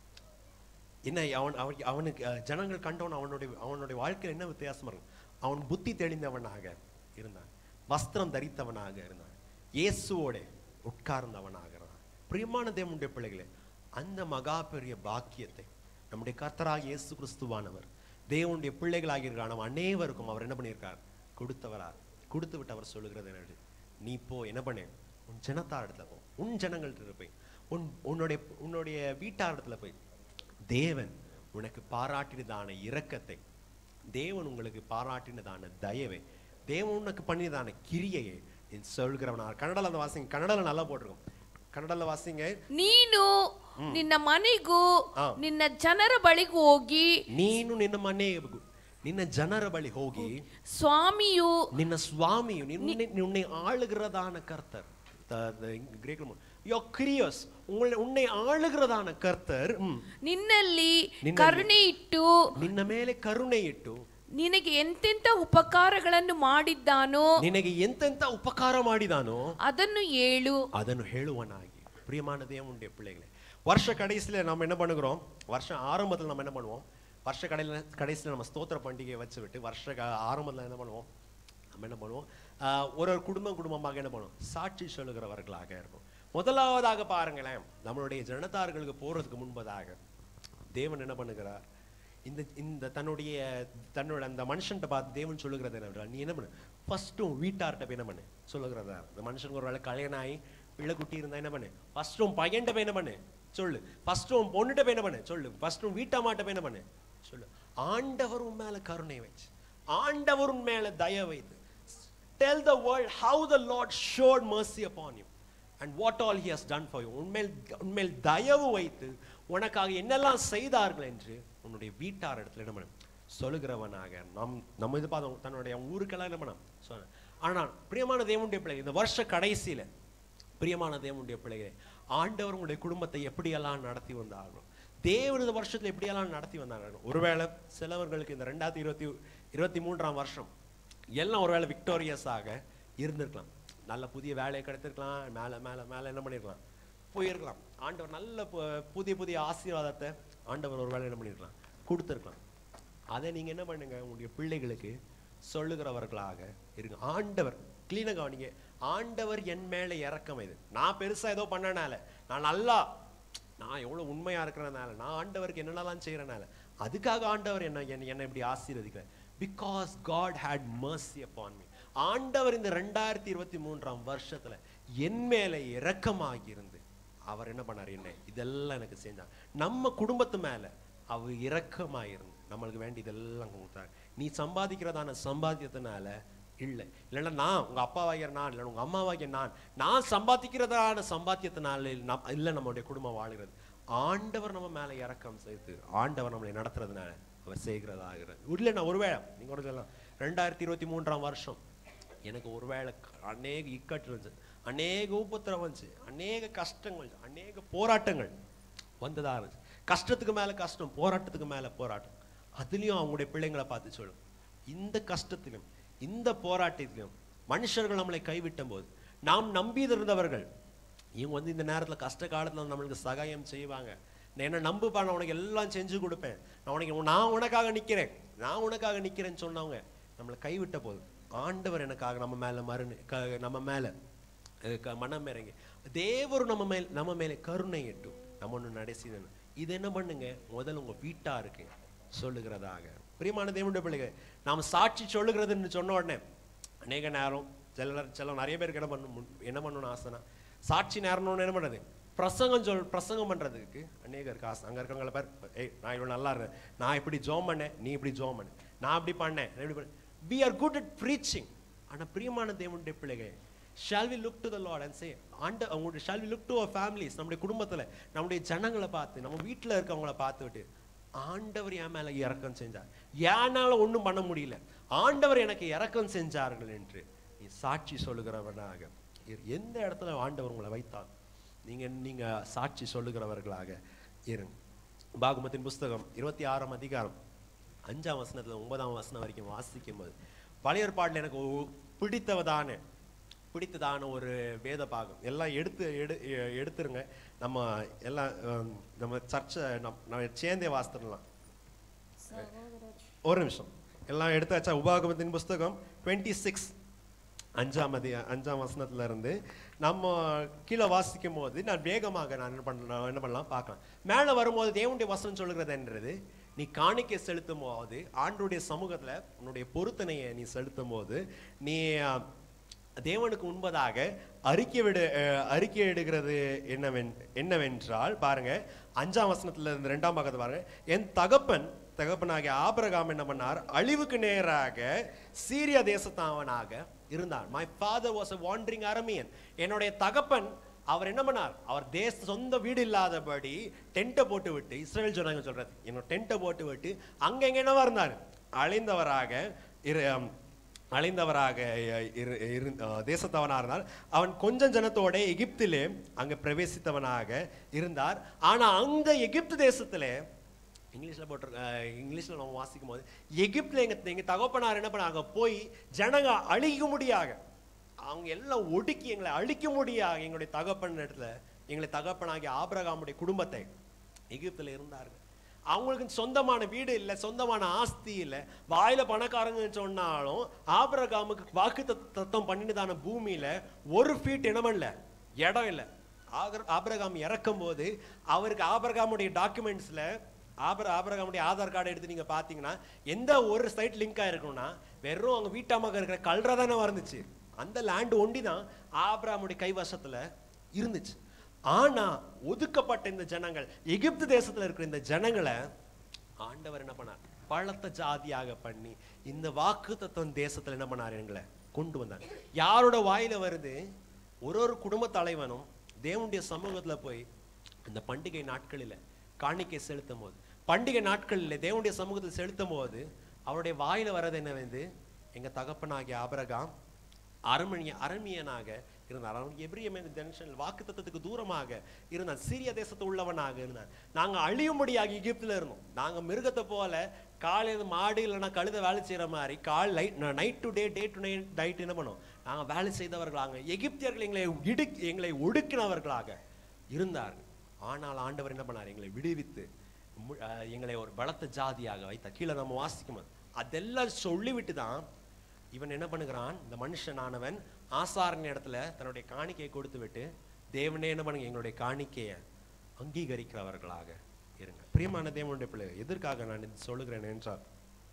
என்ன அவன் அவன் அவனுக்கு அஹ், ஜனங்கள் கண்டவன் அவனுடைய அவனுடைய வாழ்க்கையில் என்ன வித்தியாசமா இருக்கும் அவன் புத்தி தெளிந்தவனாக இருந்தான் வஸ்திரம் தரித்தவனாக இருந்தான் இயேசுவோட உட்கார்ந்தவனாக இருந்தான் பிரியமான தேவனுடைய பிள்ளைகளே அந்த மகா பெரிய பாக்கியத்தை நம்முடைய கர்த்தராக இயேசு கிறிஸ்துவானவர் தேவனுடைய பிள்ளைகளாக இருக்கிற நம்ம அனைவருக்கும் அவர் என்ன பண்ணியிருக்கார் கொடுத்தவரா கொடுத்து விட்டு அவர் சொல்லுகிறது என்னது நீ போ என்ன பண்ணு உன் ஜனத்தார் இடத்துல போ உன் ஜனங்கள்ட்ட போய் உன் உன்னுடைய உன்னுடைய வீட்டார் இடத்துல போய் தேவன் உனக்கு பாராட்டினதான இரக்கத்தை தேவன் உங்களுக்கு பாராட்டினதான தயவை தேவன் உனக்கு பண்ணினதான கிரியையை நீ சொல்கிறவனா கன்னடல அந்த வாசிங்க கன்னடல நல்லா போட்டிருக்கும் ಕನ್ನಡಲ್ಲ ವಾಸಿಂಗೆ ನೀನು ನಿನ್ನ ಮನೆಗೂ ಹಾ. ನಿನ್ನ ಜನರ ಬಳಿಗೂ ಹೋಗಿ ನೀನು ನಿನ್ನ ಮನೆ ನಿನ್ನ ಜನರ ಬಳಿ ಹೋಗಿ ಸ್ವಾಮಿಯು ನಿನ್ನ ಸ್ವಾಮಿಯು ನಿನ್ನೆ உன்னை ஆளுகிறதான கர்த்தர் கிரேக்கில் யோ கிரியஸ் உங்களை உன்னை ஆளுகிறதான கர்த்தர் ம், ನಿನ್ನಲ್ಲಿ ನಿನ್ನಲ್ಲಿ- ಕರುಣೆ ಇಟ್ಟು ನಿನ್ನ ಮೇಲೆ ಕರುಣೆ ಇಟ್ಟು ನಿನಗೆ ಎಂತೆಂತ ಉಪಕಾರಗಳನ್ನು ಮಾಡಿದ್ದಾನೋ ನಿನಗೆ ಎಂತೆಂತ ಉಪಕಾರ ಮಾಡಿದಾನೋ ಅದನ್ನು ಹೇಳು ಅದನ್ನು ಹೇಳುವನಾಗಿ பிரியமான தேவனுடைய பிள்ளைகளே வருஷ கடைசியில் நம்ம என்ன பண்ணுகிறோம் வருஷம் ஆரம்பத்தில் நம்ம என்ன பண்ணுவோம் வருஷ கடையில் கடைசியில் நம்ம ஸ்தோத்திர பண்டிகையை வச்சு விட்டு வருஷ க- ஆரம்பத்தில் என்ன பண்ணுவோம் நம்ம என்ன பண்ணுவோம் ஆஹ் ஒரு ஒரு குடும்பம் குடும்பமாக என்ன பண்ணுவோம் சாட்சி சொல்லுகிறவர்களாக இருக்கும் முதலாவதாக பாருங்களேன் நம்மளுடைய ஜனதார்களுக்கு போறதுக்கு முன்பதாக தேவன் என்ன பண்ணுகிறார் இந்த இந்த தன்னுடைய தன்னோட அந்த மனுஷன்ட்ட பார்த்து தேவன் சொல்லுகிறது என்னவென்றால் நீ என்ன பண்ணு ஃபர்ஸ்ட்டும் வீட்டார்கிட்ட போய் என்ன பண்ணு சொல்லுகிறதா இந்த மனுஷனுக்கு ஒரு வேளை கல்யாணம் ஆகி பிள்ளை குட்டி இருந்தா என்ன பண்ணு ஃபர்ஸ்ட்டும் பையன்ட்ட போய் என்ன பண்ணு சொல்லு ஃபர்ஸ்ட்டும் பொண்ணுகிட்ட போய் என்ன பண்ணு சொல்லு ஃபர்ஸ்ட்டும் வீட்டாமாட்ட போய் என்ன பண்ணு சொல்லு ஆண்டவர் உன் மேல கருணை வச்சு ஆண்டவர் உன் மேல தய வைத்து tell the world how the Lord showed mercy upon you and what all he has done for you உண்மையில் உண்மையில் தயவு வைத்து உனக்காக என்னெல்லாம் செய்தார்கள் என்று உன்னுடைய வீட்டார் இடத்துல என்ன பண்ண சொல்லுகிறவனாக நம் நம்ம இது பார்த்தோம் தன்னுடைய ஊருக்கெல்லாம் என்ன பண்ண சொன்ன ஆனால் பிரியமான தேவனுடைய பிள்ளைகள் இந்த வருஷ கடைசியில பிரியமான தேவனுடைய பிள்ளைகளே ஆண்டவர் உங்களுடைய குடும்பத்தை எப்படியெல்லாம் நடத்தி வந்தார்களோ தேவன் இந்த வருஷத்துல எப்படியெல்லாம் நடத்தி வந்தாங்க ஒருவேளை சிலவர்களுக்கு இந்த ரெண்டாயிரத்தி இருபத்தி இருபத்தி மூன்றாம் வருஷம் எல்லாம் ஒருவேளை விக்டோரியஸாக இருந்திருக்கலாம் நல்ல புதிய வேலையை கிடைத்திருக்கலாம் மேலே மேலே மேலே என்ன பண்ணிருக்கலாம் போயிருக்கலாம் ஆண்டவர் நல்ல பு- புதிய புதிய ஆசீர்வாதத்தை ஆண்டவர் ஒரு வேலை என்ன பண்ணிருக்கலாம் கொடுத்துருக்கலாம் அதை நீங்க என்ன பண்ணுங்க உங்களுடைய பிள்ளைகளுக்கு சொல்லுகிறவர்களாக இருங்க ஆண்டவர் கிளீனாக கவனிங்க ஆண்டவர் என் மேல இறக்கம் இது நான் பெருசா ஏதோ பண்ணனால நான் நல்லா நான் எவ்வளவு உண்மையா இருக்கிறனால நான் ஆண்டவருக்கு என்னென்னலாம் செய்யறனால அதுக்காக ஆண்டவர் என்ன என்னை என்னை இப்படி ஆசீர்வதிக்கிறார் because God had mercy upon me ஆண்டவர் இந்த ரெண்டாயிரத்தி இருபத்தி மூன்றாம் வருஷத்துல என் மேல இரக்கமாகி இருந்து அவர் என்ன பண்ணார் என்ன இதெல்லாம் எனக்கு செஞ்சார் நம்ம குடும்பத்து மேல அவர் இரக்கமாயிருந்து நம்மளுக்கு வேண்டி இதெல்லாம் கொடுத்தார் நீ சம்பாதிக்கிறதான சம்பாத்தியத்தினால இல்லை இல்லைன்னா நான் உங்க அப்பாவாகிய நான் இல்லை உங்க அம்மாவாகிய நான் நான் சம்பாதிக்கிறதான சம்பாத்தியத்தினால நம் இல்லை நம்மளுடைய குடும்பம் வாழுகிறது ஆண்டவர் நம்ம மேல இறக்கம் செய்து ஆண்டவர் நம்மளை நடத்துறதுனால அவர் செய்கிறதாகிறது இல்லை நான் ஒருவேளை நீங்க கூட சொல்லலாம் ரெண்டாயிரத்தி இருபத்தி மூன்றாம் வருஷம் எனக்கு ஒருவேளை க- அநேக இக்கட்டு இருந்துச்சு அநேக உபத்திரம் வந்துச்சு அநேக கஷ்டங்கள் வந்துச்சு, அநேக போராட்டங்கள் வந்ததா இருந்துச்சு கஷ்டத்துக்கு மேல கஷ்டம் போராட்டத்துக்கு மேல போராட்டம் அதுலயும் அவங்களுடைய பிள்ளைங்களை பார்த்து சொல்லும் இந்த கஷ்டத்திலும் இந்த போராட்டத்திலும் மனுஷர்கள் நம்மளை கைவிட்ட போது நாம் நம்பி இருந்தவர்கள் இவங்க வந்து இந்த நேரத்துல கஷ்ட காலத்துல நம்மளுக்கு சகாயம் செய்வாங்க நான் என்ன நம்புப்பா நான் உனக்கு எல்லாம் செஞ்சு கொடுப்பேன் நான் உனக்கு நான் உனக்காக நிக்கிறேன் நான் உனக்காக நிக்கிறேன்னு சொன்னவங்க நம்மளை கைவிட்ட போது ஆண்டவர் எனக்காக நம்ம மேல மறுனு க- நம்ம மேல அஹ், க- மனம் இறங்கி தேவர் நம்ம மேல் நம்ம மேலே கருணை எட்டும் நம்ம ஒன்று நடைசிதன் இது என்ன பண்ணுங்க முதல்ல உங்க வீட்டாருக்கு சொல்லுகிறதாக பிரியமான தேவனுடைய பிள்ளைங்க நாம் சாட்சி சொல்லுகிறதுன்னு சொன்ன உடனே அநேக நேரம் சில சில நிறைய பேருக்கு என்ன பண்ணணும் என்ன பண்ணணும்னு ஆசைனா சாட்சி நேரம்னு என்ன பண்ணுறது பிரசங்கம் சொல் பிரசங்கம் பண்றதுக்கு அநேகருக்கு ஆசை அங்க இருக்கவங்கள பேர் ஏய் நான் இவ்வளவு நல்லா இருக்கேன் நான் இப்படி ஜோம் பண்ணேன் நீ இப்படி ஜோம் பண்ண நான் அப்படி பண்ணேன் நான் இப்படி பண்ணேன் we are good at preaching ஆனா பிரியமான தேவனுடைய பிள்ளைகள் shall we look to the lord and say ஆண்ட அவங்களுடைய shall we look to our families நம்முடைய குடும்பத்துல நம்முடைய ஜனங்களை பார்த்து நம்ம வீட்டுல இருக்கவங்கள பார்த்து விட்டு ஆண்டவர் என் மேல இறக்கம் செஞ்சார் ஏனால ஒண்ணும் பண்ண முடியல ஆண்டவர் எனக்கு இறக்கம் செஞ்சார்கள் என்று நீ சாட்சி சொல்லுகிறவனாக இரு. எந்த இடத்துல ஆண்டவர் உங்களை வைத்தார் நீங்க நீங்க சாட்சி சொல்லுகிறவர்களாக இருங்க பாகுமத்தின் புஸ்தகம் இருபத்தி ஆறாம் அதிகாரம் அஞ்சாம் வசனத்துல ஒன்பதாம் வசனம் வரைக்கும் வாசிக்கும் போது பழைய ஏற்பாடுல எனக்கு ஒரு பிடித்தவதான பிடித்ததான ஒரு வேத பாகம் எல்லாம் எடுத்து எடு எ- எடுத்துருங்க நம்ம எல்லாம் ஹம், நம்ம சர்ச்சை நம் நம்ம சேர்ந்தே வாசித்துடலாம் ஒரு நிமிஷம் எல்லாம் எடுத்தாச்சா உபாகமத்தின் புஸ்தகம் டுவெண்ட்டி சிக்ஸ் அஞ்சாம் அதி அஞ்சாம் வசனத்துல இருந்து நம்ம கீழே வாசிக்கும் போது நான் வேகமாக நான் என்ன பண்ணலாம் என்ன பண்ணலாம் பார்க்கலாம் மேலே வரும்போது தேவனுடைய வசனம் சொல்லுகிறது என்றது நீ காணிக்கை செலுத்தும் போது ஆண்டுடைய சமூகத்துல உன்னுடைய பொருத்தனையை நீ செலுத்தும் போது நீ அஹ், தேவனுக்கு முன்பதாக அறிக்கை விடு அஹ், அறிக்கை இடுகிறது என்னவென் என்னவென்றால் பாருங்க அஞ்சாம் வசனத்துல இருந்து ரெண்டாம் பக்கத்தை பாருங்க என் தகப்பன் தகப்பனாகிய ஆபிரகாம் என்ன பண்ணார் அழிவுக்கு நேராக சீரிய தேசத்தாவனாக இருந்தார் my father was a wandering Aramean என்னுடைய தகப்பன் அவர் என்ன பண்ணார் அவர் தேச சொந்த வீடு இல்லாதபடி டென்ட்டை போட்டு விட்டு இஸ்ரேல் சொன்னாங்க சொல்றது என்னோட டென்ட்டை போட்டு விட்டு அங்க எங்க என்னவா இருந்தார் அழிந்தவராக இரு ஆம், அழிந்தவராக இரு- இரு- ஆ, தேசத்தவனாக இருந்தால் அவன் கொஞ்சம் ஜனத்தோட எகிப்திலே அங்க பிரவேசித்தவனாக இருந்தார் ஆனா அந்த எகிப்து தேசத்திலே இங்கிலீஷ்ல போட்டு இங்கிலீஷ்ல நம்ம வாசிக்கும் போது எகிப்துல எங்க எங்க தகப்பனார் என்ன பண்ணாங்க போய் ஜனங்க அழிக்க முடியாக அவங்க எல்லாம் ஒடுக்கி எங்களை அழிக்க முடியாக எங்களுடைய தகப்பன் இடத்துல எங்களை தகப்பனாகிய ஆபிரகாமுடைய குடும்பத்தை எகிப்துல இருந்தார்கள் அவங்களுக்கு சொந்தமான வீடு இல்லை சொந்தமான ஆஸ்தி இல்லை வாயில பணக்காரங்கன்னு சொன்னாலும் ஆபிரகாமுக்கு வாக்கு தத்தம் பண்ணினதான பூமியில ஒரு ஃபீட் இடம் இல்லை இடம் இல்லை ஆகர் ஆபிரகாம் இறக்கும் போது அவருக்கு ஆபிரகாமுடைய டாக்குமெண்ட்ஸ்ல ஆபர ஆபரகாமுடைய ஆதார் கார்டு எடுத்து நீங்க பாத்தீங்கன்னா எந்த ஒரு சைட் லிங்க் ஆயிருக்கும்னா வெறும் அவங்க வீட்டாமக இருக்கிற கல்ற தானே வந்துச்சு அந்த லேண்ட் ஒண்டி தான் ஆபிரகாமுடைய கைவசத்துல இருந்துச்சு ஆனா ஒதுக்கப்பட்ட இந்த ஜனங்கள் எகிப்து தேசத்துல இருக்கிற இந்த ஜனங்களை ஆண்டவர் என்ன பண்ணார் பழத்த ஜாதியாக பண்ணி இந்த வாக்கு தத்துவம் தேசத்துல என்ன பண்ணார் எங்களை கொண்டு வந்தாங்க யாரோட வாயில வருது ஒரு ஒரு குடும்ப தலைவனும் தேவனுடைய சமூகத்துல போய் இந்த பண்டிகை நாட்களில காணிக்கை செலுத்தும் போது பண்டிகை நாட்களில் தேவனுடைய சமூகத்தில் செலுத்தும் போது அவருடைய வாயில வர்றது என்ன வந்து எங்க தகப்பனாகிய ஆபரகாம் அரமணிய அரமியனாக இருந்தார் அவன் எபிரிய ஜங்ஷன் வாக்கு தத்துவத்துக்கு தூரமாக இருந்தான் சீரிய தேசத்து உள்ளவனாக இருந்தான் நாங்க அழியும்படியாக எகிப்துல இருந்தோம் நாங்க மிருகத்தை போல காலையில மாடு இல்லைன்னா கழுத வேலை செய்யற மாதிரி கால் லைட் night to day day to night night என்ன பண்ணோம் நாங்க வேலை செய்தவர்களாக எகிப்தியர்கள் எங்களை இடு எங்களை ஒடுக்கினவர்களாக இருந்தார்கள் ஆனால் ஆண்டவர் என்ன பண்ணார் எங்களை விடுவித்து மு- அஹ் எங்களை ஒரு பலத்த ஜாதியாக வைத்தார் கீழே நம்ம வாசிக்கும் போது அதெல்லாம் சொல்லிவிட்டு தான் இவன் என்ன பண்ணுகிறான் இந்த மனுஷனானவன் ஆசாரன் இடத்துல தன்னுடைய காணிக்கையை கொடுத்து விட்டு தேவனே என்ன பண்ணுங்க எங்களுடைய காணிக்கையை அங்கீகரிக்கிறவர்களாக இருங்க பிரியமான தேவனுடைய பிள்ளை எதற்காக நான் இது சொல்லுகிறேன் என்றால்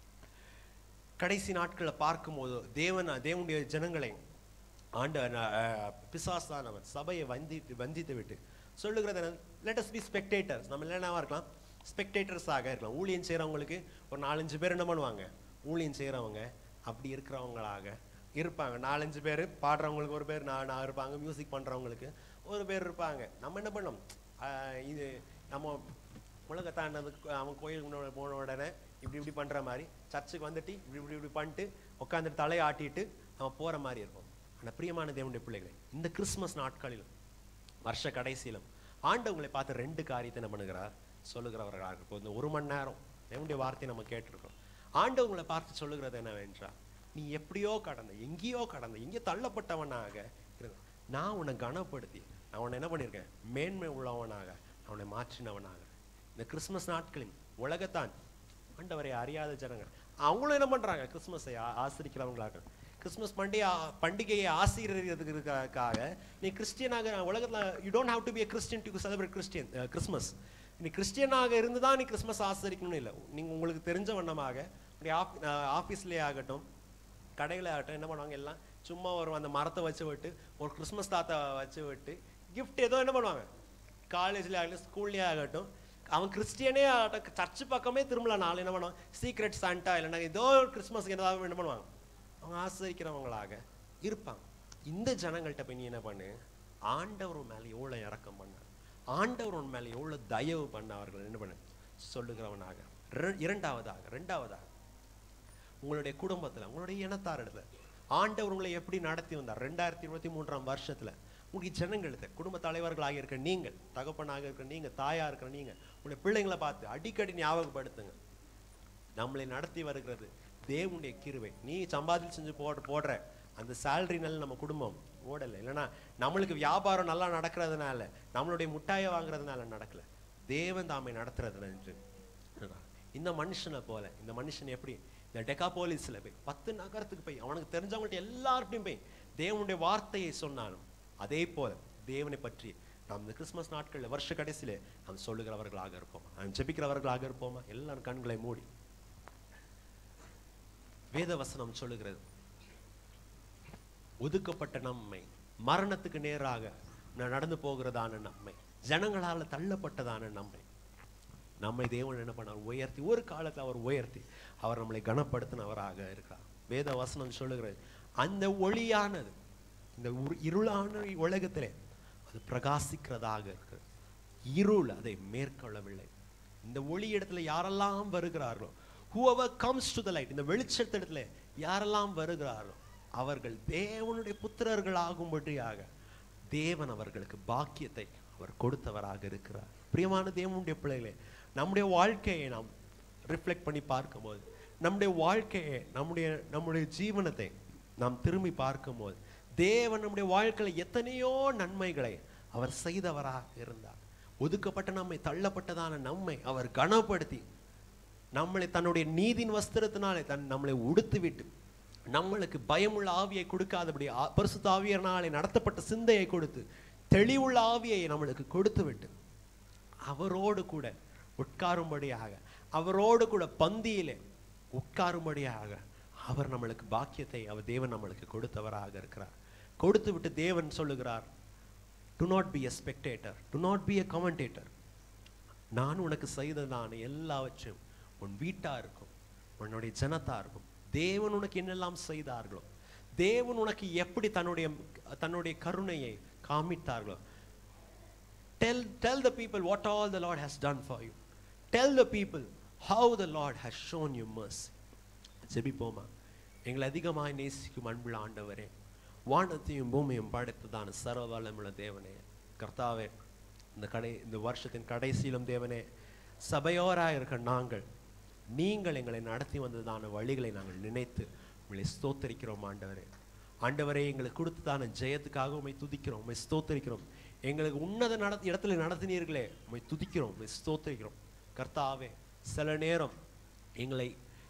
கடைசி நாட்களை பார்க்கும்போது தேவன் தேவனுடைய ஜனங்களை ஆண்ட அஹ், பிசாசானவன் சபையை வந்தித்து வஞ்சித்து விட்டு சொல்லுகிறது லெட் அஸ் பி ஸ்பெக்டேட்டர்ஸ் நம்ம என்னவா இருக்கலாம் ஸ்பெக்டேட்டர்ஸாக இருக்கலாம் ஊழியம் செய்கிறவங்களுக்கு ஒரு நாலஞ்சு பேர் என்ன பண்ணுவாங்க ஊழியம் செய்கிறவங்க அப்படி இருக்கிறவங்களாக இருப்பாங்க நாலஞ்சு பேர் பாடுறவங்களுக்கு ஒரு பேர் நான் நான் இருப்பாங்க மியூசிக் பண்ணுறவங்களுக்கு ஒரு பேர் இருப்பாங்க நம்ம என்ன பண்ணோம் ஆஹ் இது நம்ம உலக தாண்டதுக்கு அவன் கோயிலுக்கு முன்னாடி போன உடனே இப்படி இப்படி பண்ற மாதிரி சர்ச்சுக்கு வந்துட்டு இப்படி இப்படி இப்படி பண்ணிட்டு உட்காந்துட்டு தலையை ஆட்டிட்டு நம்ம போற மாதிரி இருக்கும் ஆனா பிரியமான தேவனுடைய பிள்ளைகளை இந்த கிறிஸ்மஸ் நாட்களிலும் வருஷ கடைசியிலும் ஆண்டவங்களை பார்த்து ரெண்டு காரியத்தை என்ன பண்ணுகிறார் சொல்லுகிறவர்களாக இப்போ இந்த ஒரு மணி நேரம் தேவனுடைய வார்த்தையை நம்ம கேட்டிருக்கோம் ஆண்டவங்களை பார்த்து சொல்லுகிறது என்னவென்றால் நீ எப்படியோ கடந்த எங்கேயோ கடந்த எங்கேயோ தள்ளப்பட்டவனாக இருந்த நான் உன்னை கனப்படுத்தி நான் உன்னை என்ன பண்ணியிருக்கேன் மேன்மை உள்ளவனாக நான் உன்னை மாற்றினவனாக இந்த கிறிஸ்மஸ் நாட்களில் உலகத்தான் ஆண்டவரை அறியாத ஜனங்கள் அவங்களும் என்ன பண்றாங்க கிறிஸ்மஸை ஆ- ஆசரிக்கிறவங்களாக கிறிஸ்மஸ் பண்டிகை ஆ- பண்டிகையை ஆசீர்வதிக்கிறதுக்காக நீ கிறிஸ்டியனாக உலகத்துல you don't have to be a Christian to celebrate Christian Christmas நீ கிறிஸ்டியனாக இருந்து தான் நீ கிறிஸ்மஸ் ஆசரிக்கணும்னு இல்லை நீங்க உங்களுக்கு தெரிஞ்ச வண்ணமாக உடைய ஆஃபீஸ்லேயே ஆகட்டும் கடையில் ஆகட்டும் என்ன பண்ணுவாங்க எல்லாம் சும்மா ஒரு அந்த மரத்தை வச்சு விட்டு ஒரு கிறிஸ்மஸ் தாத்தா வச்சு விட்டு கிஃப்ட் ஏதோ என்ன பண்ணுவாங்க காலேஜ்லேயே ஆகட்டும் ஸ்கூல்லேயே ஆகட்டும் அவன் கிறிஸ்டியனே ஆகட்டும் சர்ச்சு பக்கமே திரும்பல நாள் என்ன பண்ணுவாங்க சீக்ரெட் சாண்டா இல்லைன்னா ஏதோ ஒரு கிறிஸ்மஸ்க்கு ஏதாவது என்ன பண்ணுவாங்க அவங்க ஆசிரிக்கிறவங்களாக இருப்பாங்க இந்த ஜனங்கள்கிட்ட போய் நீ என்ன பண்ணு ஆண்டவர் உன் மேலே எவ்வளோ இறக்கம் பண்ணார் ஆண்டவர் உன் மேலே எவ்வளோ தயவு பண்ண அவர்கள் என்ன பண்ணு சொல்லுகிறவனாக ரெ- இரண்டாவதாக ரெண்டாவதாக உங்களுடைய குடும்பத்துல உங்களுடைய இனத்தாரிடத்துல ஆண்டவர் உங்களை எப்படி நடத்தி வந்தார் ரெண்டாயிரத்தி இருபத்தி மூன்றாம் வருஷத்துல உங்களுடைய ஜனங்களுக்கு குடும்ப தலைவர்களாக இருக்க நீங்கள் தகப்பனாக இருக்க நீங்க தாயா இருக்கிற நீங்க உங்களுடைய பிள்ளைங்களை பார்த்து அடிக்கடி ஞாபகப்படுத்துங்க நம்மளை நடத்தி வருகிறது தேவனுடைய கிருபை நீ சம்பாதிச்சு செஞ்சு போட போடுற அந்த சேலரினால நம்ம குடும்பம் ஓடலை இல்லைன்னா நம்மளுக்கு வியாபாரம் நல்லா நடக்கிறதுனால நம்மளுடைய முட்டாயை வாங்குறதுனால நடக்கல தேவன் தாமை நடத்துறதுல என்று இந்த மனுஷனை போல இந்த மனுஷன் எப்படி இந்த டெக்காபோலிஸ்ல போய் பத்து நகரத்துக்கு போய் அவனுக்கு தெரிஞ்சவங்கள்ட்ட எல்லார்ட்டையும் போய் தேவனுடைய வார்த்தையை சொன்னாலும் அதே போல தேவனை பற்றி நாம் இந்த கிறிஸ்மஸ் நாட்கள்ல வருஷ கடைசியில நாம் சொல்லுகிறவர்களாக இருப்போமா நாம் ஜெபிக்கிறவர்களாக இருப்போமா எல்லாரும் கண்களை மூடி வேத வசனம் சொல்லுகிறது ஒதுக்கப்பட்ட நம்மை மரணத்துக்கு நேராக ந- நடந்து போகிறதான நம்மை ஜனங்களால தள்ளப்பட்டதான நம்மை நம்மை தேவன் என்ன பண்ணார் உயர்த்தி ஒரு காலத்துல அவர் உயர்த்தி அவர் நம்மளை கனப்படுத்தினவராக இருக்கிறார் வேத வசனம் சொல்லுகிறது அந்த ஒளியானது இந்த உரு- இருளான உலகத்திலே அது பிரகாசிக்கிறதாக இருக்கிறது இருள் அதை மேற்கொள்ளவில்லை இந்த ஒளி இடத்துல யாரெல்லாம் வருகிறார்களோ whoever comes to the light இந்த வெளிச்சத்திடத்துல யாரெல்லாம் வருகிறாரோ அவர்கள் தேவனுடைய புத்திரர்கள் ஆகும்படியாக தேவன் அவர்களுக்கு பாக்கியத்தை அவர் கொடுத்தவராக இருக்கிறார் பிரியமான தேவனுடைய பிள்ளைகளே நம்முடைய வாழ்க்கையை நாம் ரிஃப்ளெக்ட் பண்ணி பார்க்கும்போது நம்முடைய வாழ்க்கையை நம்முடைய நம்முடைய ஜீவனத்தை நாம் திரும்பி பார்க்கும்போது தேவன் நம்முடைய வாழ்க்கையில் எத்தனையோ நன்மைகளை அவர் செய்தவராக இருந்தார் ஒதுக்கப்பட்ட நம்மை தள்ளப்பட்டதான நம்மை அவர் கனப்படுத்தி நம்மளை தன்னுடைய நீதின் வஸ்திரத்தினாலே தன் நம்மளை உடுத்து விட்டு நம்மளுக்கு பயமுள்ள ஆவியை கொடுக்காதபடி ஆ- பரிசுத்த ஆவியர்னாலே நடத்தப்பட்ட சிந்தையை கொடுத்து தெளிவுள்ள ஆவியை நம்மளுக்கு கொடுத்து விட்டு அவரோடு கூட உட்காரும்படியாக அவரோடு கூட பந்தியிலே உட்காரும்படியாக அவர் நம்மளுக்கு பாக்கியத்தை அவர் தேவன் நம்மளுக்கு கொடுத்தவராக இருக்கிறார் கொடுத்து விட்டு தேவன் சொல்லுகிறார் do not be a spectator do not be a commentator நான் உனக்கு செய்ததான எல்லாவற்றையும் உன் வீட்டாருக்கும் உன்னுடைய ஜனத்தாருக்கும் தேவன் உனக்கு என்னெல்லாம் செய்தார்களோ தேவன் உனக்கு எப்படி தன்னுடைய தன்னுடைய கருணையை காமித்தார்களோ tell tell the people what all the lord has done for you tell the people how the lord has shown you mercy ஜெபிப்போமா எங்களை அதிகமாய் நேசிக்கும் அன்புள்ள ஆண்டவரே வானத்தையும் பூமியும் படைத்ததான சர்வ வல்லமுள்ள தேவனே கர்த்தாவே இந்த கடை இந்த வருஷத்தின் கடைசியிலும் தேவனே சபையோராக இருக்க நாங்கள் நீங்கள் எங்களை நடத்தி வந்ததான வழிகளை நாங்கள் நினைத்து உங்களை ஸ்தோத்தரிக்கிறோம் ஆண்டவரே ஆண்டவரே எங்களுக்கு கொடுத்ததான ஜெயத்துக்காக உண்மை துதிக்கிறோம் உண்மை ஸ்தோத்தரிக்கிறோம் எங்களுக்கு உன்னத நட இடத்துல நடத்தினீர்களே உண்மை துதிக்கிறோம் உண்மை ஸ்தோத்தரிக்கிறோம் கர்த்தாவே சில நேரம் எங்களை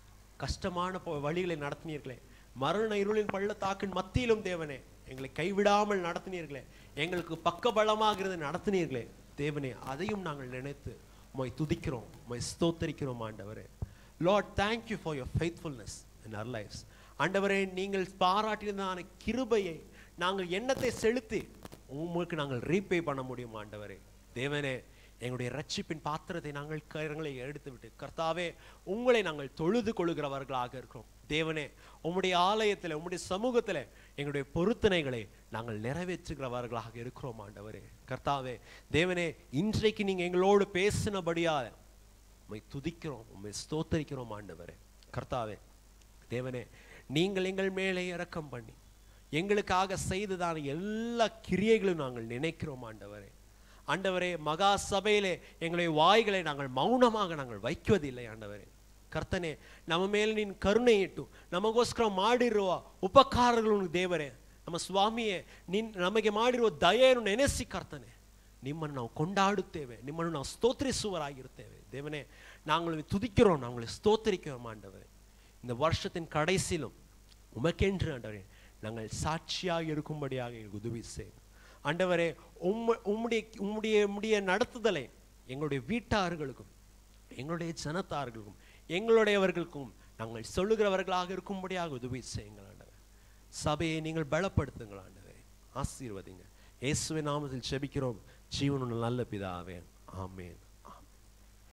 கஷ்டமான போ- வழிகளை நடத்தினீர்களே மரண இருளின் பள்ளத்தாக்கின் மத்தியிலும் தேவனே எங்களை கைவிடாமல் நடத்தினீர்களே எங்களுக்கு பக்கபலமாக இருந்து நடத்தினீர்களே தேவனே அதையும் நாங்கள் நினைத்து உம்மை துதிக்கிறோம் உம்மை ஸ்தோத்தரிக்கிறோம் ஆண்டவரே Lord thank you for your faithfulness in our lives ஆண்டவரே நீங்கள் பாராட்டினதான கிருபையை நாங்கள் எண்ணத்தை செலுத்தி உங்களுக்கு நாங்கள் ரீபே பண்ண முடியும் ஆண்டவரே தேவனே எங்களுடைய ரட்சிப்பின் பாத்திரத்தை நாங்கள் கரங்களை எடுத்து விட்டு கர்த்தாவே உங்களை நாங்கள் தொழுது கொள்கிறவர்களாக இருக்கிறோம் தேவனே உம்முடைய ஆலயத்தில் உம்முடைய சமூகத்தில் எங்களுடைய பொருத்தனைகளை நாங்கள் நிறைவேற்றுகிறவர்களாக இருக்கிறோம் ஆண்டவரே கர்த்தாவே தேவனே இன்றைக்கு நீங்க எங்களோடு பேசினபடியால் உம்மை துதிக்கிறோம் உம்மை ஸ்தோத்தரிக்கிறோம் ஆண்டவரே கர்த்தாவே தேவனே நீங்கள் எங்கள் மேலே இரக்கம் பண்ணி எங்களுக்காக செய்ததான எல்லா கிரியைகளும் நாங்கள் நினைக்கிறோம் ஆண்டவரே ஆண்டவரே மகா சபையிலே எங்களுடைய வாய்களை நாங்கள் மௌனமாக நாங்கள் வைக்குவதில்லை ಆಂಡವರೇ ಕರ್ತನೆ ನಮ್ಮ ಮೇಲೆ ನೀನು ಕರುಣೆ ಇಟ್ಟು ನಮಗೋಸ್ಕರ ಮಾಡಿರುವ ಉಪಕಾರಗಳನ್ನು ದೇವರೇ ನಮ್ಮ ಸ್ವಾಮಿಯೇ ನಿನ್ ನಮಗೆ ಮಾಡಿರುವ ದಯೆಯನ್ನು ನೆನೆಸಿ ಕರ್ತನೆ ನಿಮ್ಮನ್ನು ನಾವು ಕೊಂಡಾಡುತ್ತೇವೆ ನಿಮ್ಮನ್ನು ನಾವು ಸ್ತೋತ್ರಿಸುವರಾಗಿರುತ್ತೇವೆ தேவனே நாங்கள் துதிக்கிறோம் நாங்கள் ஸ்தோத்தரிக்கிறோம் ஆண்டவரே இந்த வருஷத்தின் கடைசியிலும் உமக்கென்று ஆண்டவரே நாங்கள் சாட்சியாக இருக்கும்படியாக எங்களுக்கு உதவி செய்யும் ஆண்டவரே உம்ம உம்முடைய உம்முடைய உம்முடைய நடத்துதலை எங்களுடைய வீட்டார்களுக்கும் எங்களுடைய ஜனத்தார்களுக்கும் எங்களுடையவர்களுக்கும் நாங்கள் சொல்லுகிறவர்களாக இருக்கும்படியாக உதவி செய்யுங்கள் ஆண்டவர் சபையை நீங்கள் பலப்படுத்துங்கள் ஆண்டவரே ஆசீர்வதிங்க இயேசுவின் நாமத்தில் செபிக்கிறோம் ஜீவனுள்ள நல்ல பிதாவே ஆமென்